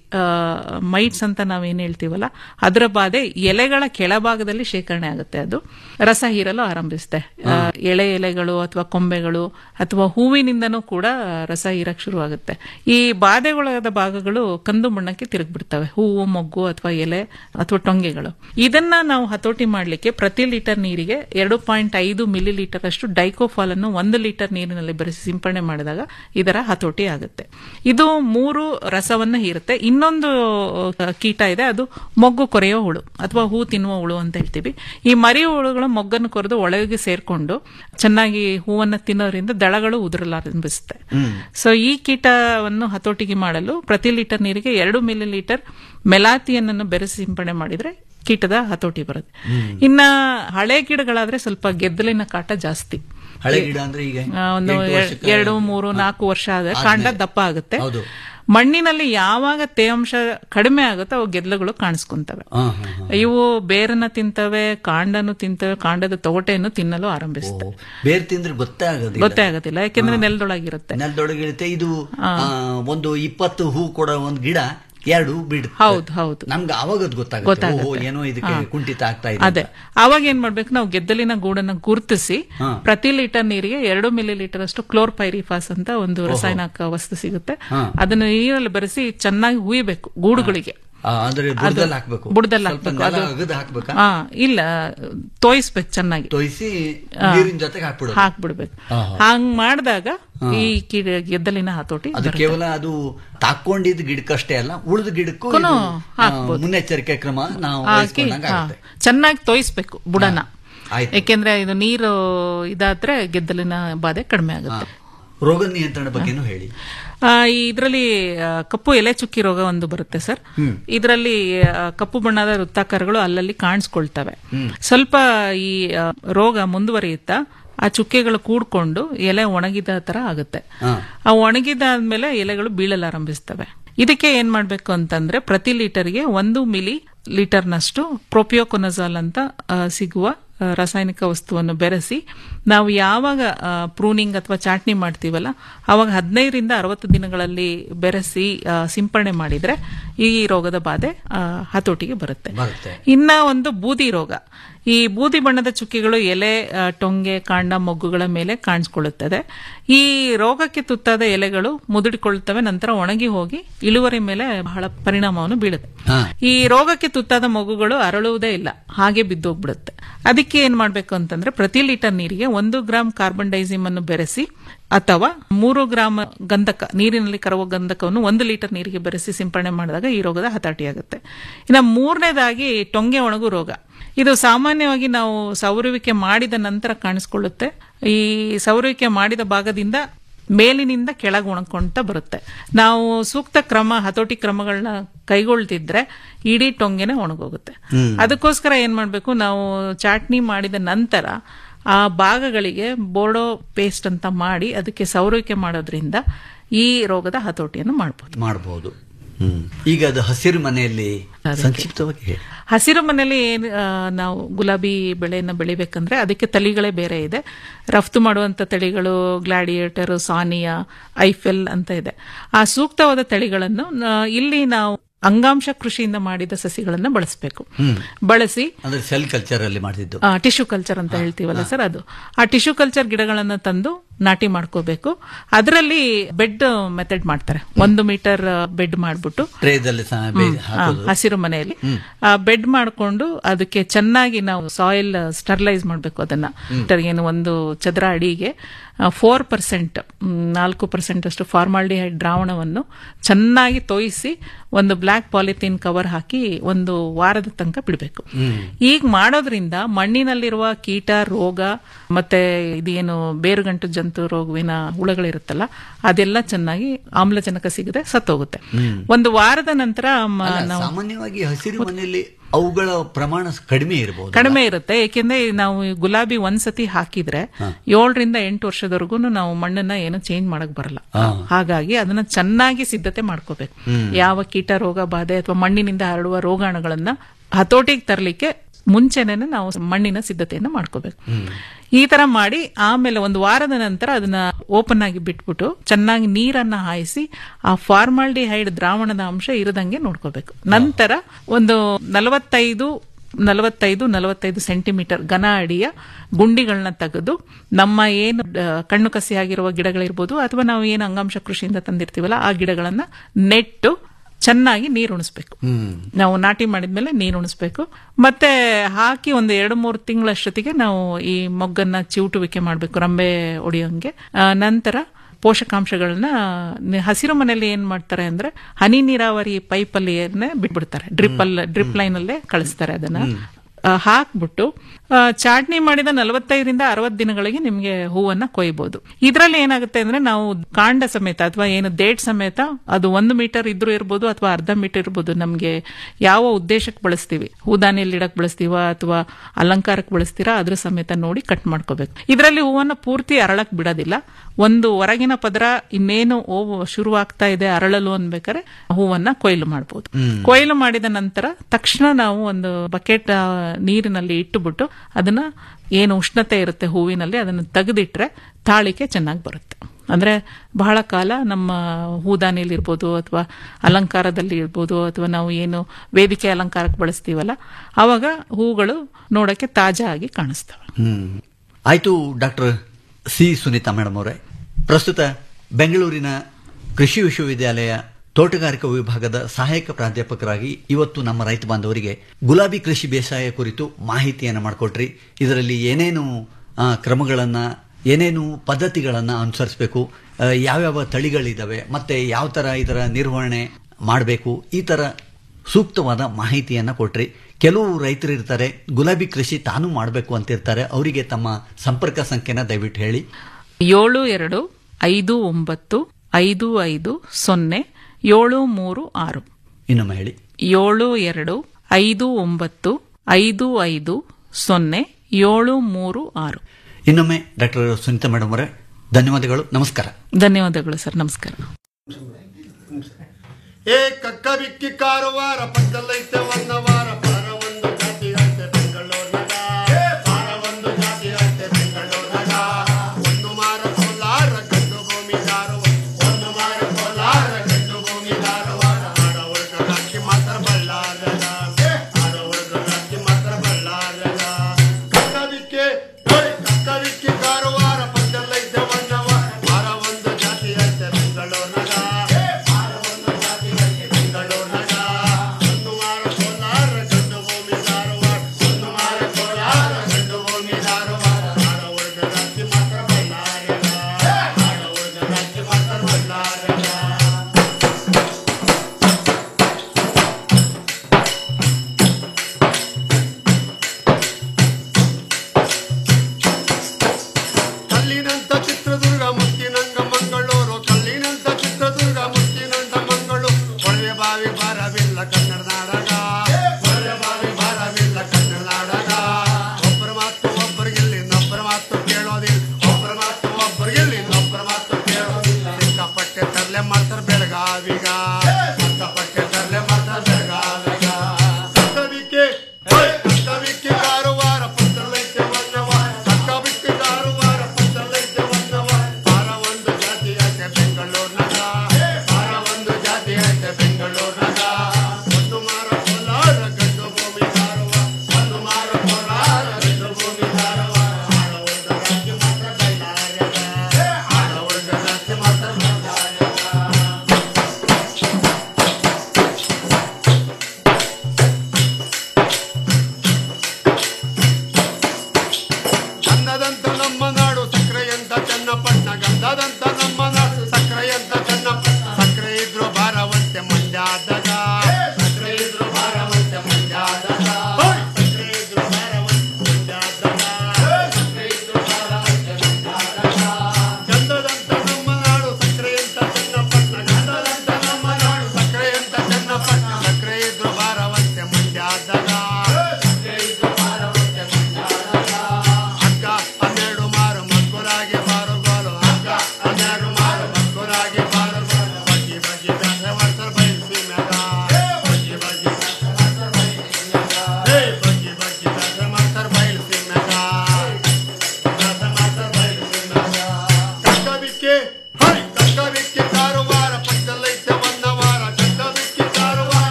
ಮೈಟ್ಸ್ ಅಂತ ನಾವೇನ್ ಹೇಳ್ತೀವಲ್ಲ ಅದರ ಬಾಧೆ ಎಲೆಗಳ ಕೆಳಭಾಗದಲ್ಲಿ ಶೇಖರಣೆ ಆಗುತ್ತೆ ಅದು ರಸ ಹೀರಲು ಆರಂಭಿಸುತ್ತೆ ಆ, ಎಳೆ ಎಲೆಗಳು ಅಥವಾ ಕೊಂಬೆಗಳು ಅಥವಾ ಹೂವಿನಿಂದನೂ ಕೂಡ ರಸ ಹೀರಕ್ ಶುರು ಆಗುತ್ತೆ ಈ ಬಾಧೆಗೊಳಗಾದ ಭಾಗಗಳು ಕಂದು ಬಣ್ಣಕ್ಕೆ ತಿರುಗ್ಬಿಡ್ತವೆ ಹೂವು ಮೊಗ್ಗು ಅಥವಾ ಎಲೆ ಅಥವಾ ಟೊಂಗೆಗಳು ಇದನ್ನ ನಾವು ಹತೋಟಿ ಮಾಡಲಿಕ್ಕೆ ಪ್ರತಿ ಲೀಟರ್ ನೀರಿಗೆ ಎರಡು ಪಾಯಿಂಟ್ ಐದು ಮಿಲಿ ಲೀಟರ್ ಅಷ್ಟು ಡೈಕೋಫಾಲ್ ಅನ್ನು ಒಂದು ಲೀಟರ್ ನೀರಿನಲ್ಲಿ ಬೆರೆಸಿ ಸಿಂಪಡಣೆ ಮಾಡಿದಾಗ ಇದರ ಹತೋಟಿ ಆಗುತ್ತೆ ಇದು ಮೂರು ರಸವನ್ನ ಹೀರುತ್ತೆ ಇನ್ನೊಂದು ಆ, ಕೀಟ ಇದೆ ಅದು ಮೊಗ್ಗು ಕೊರೆಯೋ ಹುಳು ಅಥವಾ ಹೂ ತಿನ್ನುವ ಹುಳು ಅಂತ ಹೇಳ್ತೀವಿ ಈ ಮರಿ ಹುಳುಗಳು ಮೊಗ್ಗನ್ನು ಕೊರೆದು ಒಳಗೆ ಸೇರ್ಕೊಂಡು ಚೆನ್ನಾಗಿ ಹೂವನ್ನ ತಿನ್ನೋದ್ರಿಂದ ದಳಗಳು ಉದುರಲಾರಂಭಿಸುತ್ತೆ ಸೊ ಈ ಕೀಟವನ್ನು ಹತೋಟಿಗೆ ಮಾಡಲು ಪ್ರತಿ ಲೀಟರ್ ನೀರಿಗೆ ಎರಡು ಮಿಲಿ ಲೀಟರ್ ಮೆಲಾತಿಯನ್ನನ್ನು ಬೆರೆಸಿ ಸಿಂಪಡಣೆ ಮಾಡಿದ್ರೆ ಕೀಟದ ಹತೋಟಿ ಬರುತ್ತೆ ಇನ್ನ ಹಳೆ ಗಿಡಗಳಾದ್ರೆ ಸ್ವಲ್ಪ ಗೆದ್ದಲಿನ ಕಾಟ ಜಾಸ್ತಿ ಹಳೆ ಗಿಡ ಅಂದ್ರೆ ಈಗ ಆ, ಒಂದು ಎಂಟು ಎ- ವರ್ಷಕ್ಕೆ- ಎರಡು ಮೂರು ನಾಲ್ಕು ವರ್ಷ ಆದ್ರೆ ಕಾಂಡ ದಪ್ಪ ಆಗುತ್ತೆ ಹೌದು. ಮಣ್ಣಿನಲ್ಲಿ ಯಾವಾಗ ತೇವಾಂಶ ಕಡಿಮೆ ಆಗುತ್ತೋ ಅವು ಗೆದ್ದಲುಗಳು ಕಾಣಿಸ್ಕೊಂತವೆ ಹಾ, ಹಾ, ಹಾ. ಇವು ಬೇರನ್ನ ತಿಂತವೆ ಕಾಂಡನು ತಿಂತವೆ ಕಾಂಡದ ತೊಗಟೆಯನ್ನು ತಿನ್ನಲು ಆರಂಭಿಸುತ್ತೆ ಬೇರ್ ತಿಂದ್ರೆ ಗೊತ್ತೇ ಆಗೋದಿಲ್ಲ ಗೊತ್ತೇ ಆಗೋದಿಲ್ಲ ಯಾಕೆಂದ್ರೆ ನೆಲದೊಳಗಿರುತ್ತೆ ನೆಲದೊಳಗೆ ಇರುತ್ತೆ ಇದು ಆ, ಒಂದು ಇಪ್ಪತ್ತು ಹೂ ಕೊಡೋ ಒಂದು ಗಿಡ ಎರಡು ಬಿಡುತ್ತೆ ಹೌದು ಹೌದು ನಮ್ಗೆ ಅವಾಗ ಅದ್ ಗೊತ್ತಾಗುತ್ತೆ ಗೊತ್ತಾಗುತ್ತೆ. ಓಹೋ ಏನೋ ಇದಕ್ಕೆ ಕುಂಠಿತ ಆಗ್ತಾ ಇದೆ ಅದೇ ಅವಾಗ ಏನ್ ಮಾಡ್ಬೇಕು ನಾವು ಗೆದ್ದಲಿನ ಗೂಡನ್ನ ಗುರುತಿಸಿ ಹಾ. ಪ್ರತಿ ಲೀಟರ್ ನೀರಿಗೆ ಎರಡು ಮಿಲಿ ಲೀಟರ್ ಅಷ್ಟು ಕ್ಲೋರ್ಪೈರಿಫಾಸ್ ಅಂತ ಒಂದು ರಾಸಾಯನಿಕ ವಸ್ತು ಸಿಗುತ್ತೆ ಹಾ. ಅದನ್ನ ನೀರಲ್ಲಿ ಬೆರೆಸಿ ಚೆನ್ನಾಗಿ ಹುಯ್ಬೇಕು ಗೂಡುಗಳಿಗೆ ಆ, ಅಂದ್ರೆ ಬುಡದಲ್ಲಿ ಹಾಕ್ಬೇಕು ಬುಡದಲ್ಲಿ ಸ್ವಲ್ಪ ಹಾಕ್ಬೇಕು ನೆಲ ಅದು ಅಗದು ಹಾಕ್ಬೇಕಾ ಹಾ ಇಲ್ಲ ತೋಯಿಸ್ಬೇಕು ಚೆನ್ನಾಗಿ ತೊಯ್ಸಿ ನೀರಿನ ಜೊತೆಗೆ ಹಾಕ್ಬಿಡೋದು ಹಾಕ್ಬಿಡ್ಬೇಕು ಹಂಗ್ ಮಾಡಿದಾಗ ಈ ಕೀಟ ಗೆದ್ದಲಿನ ಹತೋಟಿ ಅದು ಕೇವಲ ಅದು ತಾಕೊಂಡಿದ್ದ ಗಿಡಕ್ಕಷ್ಟೇ ಅಲ್ಲ ಉಳಿದ ಗಿಡಕ್ಕೂ ಇದು, ಆ, ಮುನ್ನೆಚ್ಚರಿಕೆ ಕ್ರಮ ನಾವು ಹಾಕಿ ವಹಿಸ್ಕೊಂಡಂಗೆ ಹಾ, ಆಗುತ್ತೆ ಚೆನ್ನಾಗಿ ತೋಯಿಸ್ಬೇಕು ಬುಡನ ಆಯ್ತು. ಯಾಕೆಂದ್ರೆ ಇದು ನೀರು ಇದಾದ್ರೆ ಗೆದ್ದಲಿನ ಬಾಧೆ ಕಡಿಮೆ ಆಗುತ್ತೆ ರೋಗ ನಿಯಂತ್ರಣ ಬಗ್ಗೆನೂ ಹೇಳಿ ಆ, ಈ ಇದರಲ್ಲಿ ಆ, ಕಪ್ಪು ಎಲೆ ಚುಕ್ಕಿ ರೋಗ ಒಂದು ಬರುತ್ತೆ ಸರ್ ಇದರಲ್ಲಿ ಆ, ಕಪ್ಪು ಬಣ್ಣದ ವೃತ್ತಾಕಾರಗಳು ಅಲ್ಲಲ್ಲಿ ಕಾಣಿಸ್ಕೊಳ್ತವೆ ಸ್ವಲ್ಪ ಈ ಆ, ರೋಗ ಮುಂದುವರಿಯುತ್ತಾ ಆ ಚುಕ್ಕೆಗಳು ಕೂಡ್ಕೊಂಡು ಎಲೆ ಒಣಗಿದ ತರ ಆಗುತ್ತೆ ಹಾ. ಆ ಒಣಗಿದಾದ್ಮೇಲೆ ಎಲೆಗಳು ಬೀಳಲಾರಂಭಿಸ್ತವೆ ಇದಕ್ಕೆ ಏನ್ ಮಾಡ್ಬೇಕು ಅಂತಂದ್ರೆ ಪ್ರತಿ ಲೀಟರ್ಗೆ ಒಂದು ಮಿಲಿ ಲೀಟರ್ನಷ್ಟು ಪ್ರೊಪಿಯೋಕೊನಜಾಲ್ ಅಂತ ಆ, ಸಿಗುವ ಆ, ರಾಸಾಯನಿಕ ವಸ್ತುವನ್ನು ಬೆರೆಸಿ ನಾವು ಯಾವಾಗ ಪ್ರೂನಿಂಗ್ ಅಥವಾ ಚಾಟ್ನಿ ಮಾಡ್ತೀವಲ್ಲ ಆವಾಗ ಹದಿನೈದರಿಂದ ಅರವತ್ತು ದಿನಗಳಲ್ಲಿ ಬೆರೆಸಿ ಆ, ಸಿಂಪರಣೆ ಮಾಡಿದ್ರೆ ಈ ರೋಗದ ಬಾಧೆ ಆ, ಹತೋಟಿಗೆ ಬರುತ್ತೆ ಬರುತ್ತೆ ಇನ್ನ ಒಂದು ಬೂದಿ ರೋಗ ಈ ಬೂದಿ ಬಣ್ಣದ ಚುಕ್ಕಿಗಳು ಎಲೆ ಆ, ಟೊಂಗೆ ಕಾಂಡ ಮೊಗ್ಗುಗಳ ಮೇಲೆ ಕಾಣಿಸ್ಕೊಳ್ಳುತ್ತದೆ ಈ ರೋಗಕ್ಕೆ ತುತ್ತಾದ ಎಲೆಗಳು ಮುದುಡಿಕೊಳ್ಳುತ್ತವೆ ನಂತರ ಒಣಗಿ ಹೋಗಿ ಇಳುವರಿ ಮೇಲೆ ಬಹಳ ಪರಿಣಾಮವನ್ನು ಬೀಳುತ್ತೆ ಹಾ. ಈ ರೋಗಕ್ಕೆ ತುತ್ತಾದ ಮಗುಗಳು ಅರಳುವುದೇ ಇಲ್ಲ ಹಾಗೆ ಬಿದ್ದೋಗ್ಬಿಡುತ್ತೆ ಅದಕ್ಕೆ ಏನ್ ಮಾಡ್ಬೇಕು ಅಂತಂದ್ರೆ ಪ್ರತಿ ಲೀಟರ್ ನೀರಿಗೆ ಒಂದು ಗ್ರಾಂ ಕಾರ್ಬನ್ ಡೈಸಿಮ್ ಅನ್ನು ಬೆರೆಸಿ ಅಥವಾ ಮೂರು ಗ್ರಾಂ ಗಂಧಕ ನೀರಿನಲ್ಲಿ ಕರಗುವ ಗಂಧಕವನ್ನು ಒಂದು ಲೀಟರ್ ನೀರಿಗೆ ಬೆರೆಸಿ ಸಿಂಪರಣೆ ಮಾಡಿದಾಗ ಈ ರೋಗದ ಹತಾಟಿಯಾಗುತ್ತೆ ಇನ್ನು ಮೂರನೇದಾಗಿ ಟೊಂಗೆ ಒಣಗು ರೋಗ ಇದು ಸಾಮಾನ್ಯವಾಗಿ ನಾವು ಸೌರುವಿಕೆ ಮಾಡಿದ ನಂತರ ಕಾಣಿಸ್ಕೊಳ್ಳುತ್ತೆ ಈ ಸೌರುವಿಕೆ ಮಾಡಿದ ಭಾಗದಿಂದ ಮೇಲಿನಿಂದ ಕೆಳಗೆ ಒಣಕೊಂತ ಬರುತ್ತೆ ನಾವು ಸೂಕ್ತ ಕ್ರಮ ಹತೋಟಿ ಕ್ರಮಗಳನ್ನ ಕೈಗೊಳ್ತಿದ್ರೆ ಇಡೀ ಟೊಂಗೆನೆ ಒಣಗೋಗುತ್ತೆ ಅದಕ್ಕೋಸ್ಕರ ಏನ್ ಮಾಡ್ಬೇಕು ನಾವು ಚಾಟ್ನಿ ಮಾಡಿದ ನಂತರ ಆ ಭಾಗಗಳಿಗೆ ಬೋರ್ಡೋ ಪೇಸ್ಟ್ ಅಂತ ಮಾಡಿ ಅದಕ್ಕೆ ಸೌರುವಿಕೆ ಮಾಡೋದ್ರಿಂದ ಈ ರೋಗದ ಹತೋಟಿಯನ್ನು ಮಾಡಬಹುದು ಮಾಡಬಹುದು ಹ್ಮ್ ಈಗ ಅದು ಹಸಿರು ಮನೆಯಲ್ಲಿ ಸಂಕ್ಷಿಪ್ತವಾಗಿ ಹೇಳಿ ಹಸಿರು ಮನೆಯಲ್ಲಿ ಏನ್ ಆ, ನಾವು ಗುಲಾಬಿ ಬೆಳೆಯನ್ನ ಬೆಳಿಬೇಕಂದ್ರೆ ಅದಕ್ಕೆ ತಳಿಗಳೇ ಬೇರೆ ಇದೆ ರಫ್ತು ಮಾಡುವಂತ ತಳಿಗಳು ಗ್ಲಾಡಿಯೇಟರ್ ಸಾನಿಯಾ ಐಫೆಲ್ ಅಂತ ಇದೆ ಆ ಸೂಕ್ತವಾದ ತಳಿಗಳನ್ನು ಆ, ಇಲ್ಲಿ ನಾವು ಅಂಗಾಂಶ ಕೃಷಿಯಿಂದ ಮಾಡಿದ ಸಸಿಗಳನ್ನ ಬಳಸಬೇಕು ಬಳಸಿ ಅಂದ್ರೆ ಸೆಲ್ ಕಲ್ಚರ್ ಅಲ್ಲಿ ಮಾಡಿದ್ದು ಟಿಶ್ಯೂ ಕಲ್ಚರ್ ಅಂತ ಹೇಳ್ತೀವಲ್ಲ ಸರ್ ಅದು ಆ ಟಿಶ್ಯೂ ಕಲ್ಚರ್ ಗಿಡಗಳನ್ನ ತಂದು ನಾಟಿ ಮಾಡ್ಕೋಬೇಕು ಅದರಲ್ಲಿ ಬೆಡ್ ಮೆಥಡ್ ಮಾಡ್ತಾರೆ ಒಂದು ಮೀಟರ್ ಬೆಡ್ ಮಾಡ್ಬಿಟ್ಟು ಟ್ರೇದಲ್ಲಿ ಸಹ ಬೇ- ಹಾಕೋದು ಆ, ಹಸಿರು ಮನೆಯಲ್ಲಿ ಬೆಡ್ ಮಾಡ್ಕೊಂಡು ಅದಕ್ಕೆ ಚೆನ್ನಾಗಿ ನಾವು ಸಾಯಿಲ್ ಸ್ಟರ್ಲೈಸ್ ಮಾಡಬೇಕು ಅದನ್ನ ಲೀಟರ್ ಏನು ಒಂದು ಚದರ ಅಡಿಗೆ ಫೋರ್ ಪರ್ಸೆಂಟ್ ನಾಲ್ಕು ಪರ್ಸೆಂಟ್ ಅಷ್ಟು ಫಾರ್ಮಾಲ್ಡಿಹೈಡ್ ದ್ರಾವಣವನ್ನು ಚೆನ್ನಾಗಿ ತೋಯಿಸಿ ಒಂದು ಬ್ಲಾಕ್ ಪಾಲಿಥೀನ್ ಕವರ್ ಹಾಕಿ ಒಂದು ವಾರದ ತನಕ ಬಿಡಬೇಕು ಈಗ ಮಾಡೋದ್ರಿಂದ ಮಣ್ಣಿನಲ್ಲಿರುವ ಕೀಟ ರೋಗ ಮತ್ತೆ ಇದೇನು ಬೇರುಗಂಟು ಜಂತು ರೋಗವಿನ ಹುಳಗಳಿರುತ್ತಲ್ಲ ಅದೆಲ್ಲ ಚೆನ್ನಾಗಿ ಆಮ್ಲಜನಕ ಸಿಗದೆ ಸತ್ತೋಗುತ್ತೆ ಒಂದು ವಾರದ ನಂತರ ಮ- ಅಲ್ಲ, ನಾವು ಸಾಮಾನ್ಯವಾಗಿ ಹಸಿರು ಮನೆಯಲ್ಲಿ ಅವುಗಳ ಪ್ರಮಾಣ ಕಡಿಮೆ ಇರಬಹುದು ಕಡಿಮೆ ಇರುತ್ತೆ ಏಕೆಂದ್ರೆ ನಾವು ಈ ಗುಲಾಬಿ ಒಂದ್ಸತಿ ಹಾಕಿದ್ರೆ ಏಳರಿಂದ ಎಂಟು ವರ್ಷದವರೆಗೂ ನಾವು ಮಣ್ಣನ್ನ ಏನು ಚೇಂಜ್ ಮಾಡಕ್ ಬರಲ್ಲ ಹಾಗಾಗಿ ಅದನ್ನ ಚೆನ್ನಾಗಿ ಸಿದ್ಧತೆ ಮಾಡ್ಕೋಬೇಕು ಯಾವ ಕೀಟ ರೋಗ ಬಾಧೆ ಅಥವಾ ಮಣ್ಣಿನಿಂದ ಹರಡುವ ರೋಗಾಣುಗಳನ್ನ ಹತೋಟಿಗೆ ತರಲಿಕ್ಕೆ ಮುಂಚೆನೆ ನಾವು ಮಣ್ಣಿನ ಸಿದ್ಧತೆಯನ್ನು ಮಾಡ್ಕೋಬೇಕು ಈ ತರ ಮಾಡಿ ಆಮೇಲೆ ಒಂದು ವಾರದ ನಂತರ ಅದನ್ನ ಓಪನ್ ಆಗಿ ಬಿಟ್ಬಿಟ್ಟು ಚೆನ್ನಾಗಿ ನೀರನ್ನ ಹಾಯಿಸಿ ಆ ಫಾರ್ಮಾಲ್ಡಿಹೈಡ್ ದ್ರಾವಣದ ಅಂಶ ಇರದಂಗೆ ನೋಡ್ಕೋಬೇಕು ನಂತರ ಒಂದು ನಲವತ್ತೈದು ನಲವತ್ತೈದು ನಲವತ್ತೈದು ಸೆಂಟಿಮೀಟರ್ ಘನ ಅಡಿಯ ಗುಂಡಿಗಳನ್ನ ತೆಗೆದು ನಮ್ಮ ಏನು ಆ, ಕಣ್ಣು ಕಸಿ ಆಗಿರುವ ಗಿಡಗಳಿರ್ಬೋದು ಅಥವಾ ನಾವು ಏನು ಅಂಗಾಂಶ ಕೃಷಿಯಿಂದ ತಂದಿರ್ತೀವಲ್ಲ ಆ ಗಿಡಗಳನ್ನ ನೆಟ್ಟು ಚೆನ್ನಾಗಿ ನೀರು ಉಣಿಸ್ಬೇಕು ನಾವು ನಾಟಿ ಮಾಡಿದ್ಮೇಲೆ ನೀರು ಉಣಿಸ್ಬೇಕು ಮತ್ತೆ ಹಾಕಿ ಒಂದು ಎರಡು ಮೂರು ತಿಂಗಳಷ್ಟೊತ್ತಿಗೆ ನಾವು ಈ ಮೊಗ್ಗನ್ನ ಚಿವುಟುವಿಕೆ ಮಾಡಬೇಕು ರಂಬೆ ಹೊಡೆಯೋಂಗೆ ಆ, ನಂತರ ಪೋಷಕಾಂಶಗಳನ್ನ ನಿ- ಹಸಿರು ಮನೆಯಲ್ಲಿ ಏನ್ ಮಾಡ್ತಾರೆ ಅಂದ್ರೆ ಹನಿ ನೀರಾವರಿ ಪೈಪ್ ಅಲ್ಲಿ ಬಿಟ್ಬಿಡ್ತಾರೆ ಡ್ರಿಪ್ ಅಲ್ಲಿ ಡ್ರಿಪ್ ಲೈನ್ ಅಲ್ಲೇ ಕಳಿಸ್ತಾರೆ ಅದನ್ನ ಆ, ಹಾಕ್ಬಿಟ್ಟು ಆ, ಚಾಟ್ನಿ ಮಾಡಿದ ನಲವತ್ತೈದರಿಂದ ಅರವತ್ತು ದಿನಗಳಿಗೆ ನಿಮ್ಗೆ ಹೂವನ್ನ ಕೊಯ್ಬಹುದು ಇದ್ರಲ್ಲಿ ಏನಾಗುತ್ತೆ ಅಂದ್ರೆ ನಾವು ಕಾಂಡ ಸಮೇತ ಅಥವಾ ಏನು ಡೇಟ್ ಸಮೇತ ಅದು ಒಂದು ಮೀಟರ್ ಇದ್ರೂ ಇರ್ಬೋದು ಅಥವಾ ಅರ್ಧ ಮೀಟರ್ ಇರ್ಬೋದು ನಮ್ಗೆ ಯಾವ ಉದ್ದೇಶಕ್ಕೆ ಬಳಸ್ತೀವಿ ಹೂದಾನಿಯಲ್ಲಿ ಇಡಕ್ ಬಳಸ್ತೀವ ಅಥವಾ ಅಲಂಕಾರಕ್ಕೆ ಬಳಸ್ತೀರಾ ಅದ್ರ ಸಮೇತ ನೋಡಿ ಕಟ್ ಮಾಡ್ಕೋಬೇಕು ಇದರಲ್ಲಿ ಹೂವನ್ನ ಪೂರ್ತಿ ಅರಳಕ್ ಬಿಡೋದಿಲ್ಲ ಒಂದು ಹೊರಗಿನ ಪದರ ಇನ್ನೇನು ಓ ಶುರುವಾಗ್ತಾ ಇದೆ ಅರಳಲು ಅನ್ಬೇಕಾದ್ರೆ ಹೂವನ್ನ ಕೊಯ್ಲು ಮಾಡಬಹುದು ಕೊಯ್ಲು ಮಾಡಿದ ನಂತರ ತಕ್ಷಣ ನಾವು ಒಂದು ಬಕೆಟ್ ನೀರಿನಲ್ಲಿ ಇಟ್ಟುಬಿಟ್ಟು ಅದನ್ನ ಏನು ಉಷ್ಣತೆ ಇರುತ್ತೆ ಹೂವಿನಲ್ಲಿ ಅದನ್ನು ತೆಗೆದಿಟ್ರೆ ತಾಳಿಕೆ ಚೆನ್ನಾಗಿ ಬರುತ್ತೆ ಅಂದ್ರೆ ಬಹಳ ಕಾಲ ನಮ್ಮ ಹೂದಾನಿಯಲ್ಲಿ ಇರ್ಬೋದು ಅಥವಾ ಅಲಂಕಾರದಲ್ಲಿ ಇರ್ಬೋದು ಅಥವಾ ನಾವು ಏನು ವೇದಿಕೆ ಅಲಂಕಾರಕ್ಕೆ ಬಳಸ್ತೀವಲ್ಲ ಆವಾಗ ಹೂಗಳು ನೋಡಕ್ಕೆ ತಾಜಾ ಆಗಿ ಕಾಣಿಸ್ತವೆ ಹ್ಮ್ ಆಯ್ತು ಡಾಕ್ಟರ್ ಸಿ ಸುನೀತಾ ಮೇಡಮ್ ಅವರೇ ಪ್ರಸ್ತುತ ಬೆಂಗಳೂರಿನ ಕೃಷಿ ವಿಶ್ವವಿದ್ಯಾಲಯ ತೋಟಗಾರಿಕಾ ವಿಭಾಗದ ಸಹಾಯಕ ಪ್ರಾಧ್ಯಾಪಕರಾಗಿ ಇವತ್ತು ನಮ್ಮ ರೈತ ಬಾಂಧವರಿಗೆ ಗುಲಾಬಿ ಕೃಷಿ ಬೇಸಾಯ ಕುರಿತು ಮಾಹಿತಿಯನ್ನು ಮಾಡಿಕೊಟ್ರಿ ಇದರಲ್ಲಿ ಏನೇನು ಆ, ಕ್ರಮಗಳನ್ನ ಏನೇನು ಪದ್ಧತಿಗಳನ್ನ ಅನುಸರಿಸಬೇಕು ಆ, ಯಾವ್ಯಾವ ತಳಿಗಳಿದಾವೆ ಮತ್ತೆ ಯಾವ ತರ ಇದರ ನಿರ್ವಹಣೆ ಮಾಡಬೇಕು ಈ ತರ ಸೂಕ್ತವಾದ ಮಾಹಿತಿಯನ್ನ ಕೊಟ್ರಿ ಕೆಲವು ರೈತರು ಇರ್ತಾರೆ ಗುಲಾಬಿ ಕೃಷಿ ತಾನು ಮಾಡಬೇಕು ಅಂತ ಇರ್ತಾರೆ ಅವರಿಗೆ ತಮ್ಮ ಸಂಪರ್ಕ ಸಂಖ್ಯೆನ ದಯವಿಟ್ಟು ಹೇಳಿ ಏಳು ಎರಡು ಐದು ಒಂಬತ್ತು ಐದು ಐದು ಸೊನ್ನೆ ಏಳು ಮೂರು ಆರು ಇನ್ನೊಮ್ಮೆ ಹೇಳಿ ಏಳು ಎರಡು ಐದು ಒಂಬತ್ತು ಐದು ಐದು ಸೊನ್ನೆ ಏಳು ಮೂರು ಆರು ಇನ್ನೊಮ್ಮೆ ಡಾಕ್ಟರ್ ಸುನೀತಾ ಮೇಡಮ್ ಅವರೇ ಧನ್ಯವಾದಗಳು ನಮಸ್ಕಾರ ಧನ್ಯವಾದಗಳು ಸರ್ ನಮಸ್ಕಾರ ಏ ಕಕ್ಕ ಬಿಕ್ಕಿ ಕಾರುವಾರ ಪಕ್ಕದಲ್ಲೈತೆ ಒಂದು ವಾರ ಪಾರ ಒಂದು ಜಾತಿ ಐತೆ ಬೆಂಗಳೂರ್ನಾಗ ಪಾರ ಒಂದು ಜಾತಿ ಐತೆ ಬೆಂಗಳೂರ್ನಾಗ ಒಂದು ಮಾರ ಕೋಲಾರ ಗಂಡು ಭೂಮಿ ಧಾರವಾಡ ಒಂದು ಮಾರ ಕೋಲಾರ ಗಂಡು ಭೂಮಿ ಧಾರವಾಡ ಆಡ ಹುಡುಗರ ಅಕ್ಕಿ ಮಾತ್ರ ಬಳ್ಳಾರದ ಆಡ ಹುಡುಗರ ಅಕ್ಕಿ ಮಾತ್ರ ಬಳ್ಳಾರದ ಕಕ್ಕ ಬಿಕ್ಕಿ ಓಯ್ ಕಕ್ಕ ಬಿಕ್ಕಿ ಕಾರುವಾರ ಪಕ್ಕದಲ್ಲೈತೆ ಒಂದು ವಾರ ಪಾರ ಒಂದು ಜಾತಿ ಐತೆ ಬೆಂಗಳೂರ್ನಾಗ ಪಾರ ಒಂದು ಜಾತಿ ಐತೆ ಬೆಂಗಳೂರ್ನಾಗ ಒಂದು ವಾರ ಕೋಲಾರ ಗಂಡು ಭೂಮಿ ಧಾರವಾಡ ಒಂದು ವಾರ ಕೋಲಾರ ಗಂಡು ಭೂಮಿ ಧಾರವಾಡ ಆಡ ಹುಡುಗರ ಅಕ್ಕಿ ಮಾತ್ರ ಬಳ್ಳಾರದ ಆಡ ಹುಡುಗರ ಅಕ್ಕಿ ಮಾತ್ರ ಬಳ್ಳಾರದ ಕಲ್ಲಿನಂತ ಚಿತ್ರದುರ್ಗ ಮುತ್ತಿನಂಗ ಮಂಗಳೂರು ಕಲ್ಲಿನಂತ ಚಿತ್ರದುರ್ಗ ಮುತ್ತಿನಂತ ಮಂಗಳೂರು ಕೊಳವೆ ಬಾವಿ ಬಾರವಿಲ್ಲ ಕನ್ನಡ ನಾಡಗ ಕೊಳವೆ ಬಾವಿ ಬಾರವಿಲ್ಲ ಕನ್ನಡ ನಾಡಗ ಒಬ್ಬರ ಮಾತು ಒಬ್ಬರಿಗಿಲ್ಲ ಇನ್ನೊಬ್ಬರ ಮಾತು ಕೇಳೋದಿಲ್ಲ ಒಬ್ಬರ ಮಾತು ಒಬ್ಬರಿಗಿಲ್ಲ ಇನ್ನೊಬ್ಬರ ಮಾತು ಕೇಳೋದಿಲ್ಲ ಸಿಕ್ಕಾಪಟ್ಟೆ ತರಲೆ ಮಾಡ್ತಾರೆ ಬೆಳಗಾವಿಗ ಸಿಕ್ಕಾಪಟ್ಟೆ ತರಲೆ ಮಾಡ್ತಾರೆ ಬೆಳಗಾವಿಗ ಕರ್ತವಿಕೆ ಕರ್ತವಿಕೆ ಕಾರುವಾರ ಪತ್ರಲೈತೆ ಒಂದವ ಕರ್ತವಿಕೆ ಕಾರುವಾರ ಪತ್ರಲೈತೆ ಒಂದವ ಪಾರ ಒಂದು ಜಾತಿ ಐತೆ ಬೆಂಗಳೂರ್ನಾಗ ಪಾರ ಒಂದು ಜಾತಿ ಐತೆ ಬೆಂಗಳೂರ್ನಾಗ ಒಂದು ಮಾರ ಕೋಲಾರ ಗಂಡು ಭೂಮಿ ಧಾರವ ಒಂದು ಮಾರ ಕೋಲಾರ ಗಂಡು ಭೂಮಿ ಧಾರವ ಆಡ ಹುಡುಗ ರಾಜ್ಯ ಮಾತ್ರ ಬಳ್ಳಾರ್ಯಾಗ ಆಡ ಹುಡುಗ ರಾಜ್ಯ ಮಾತ್ರ ಬಳ್ಳಾರ್ಯಾಗ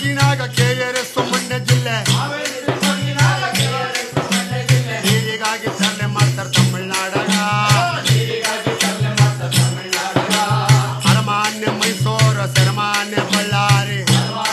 ಕೊಡಗಿನಾಗ ಕೆ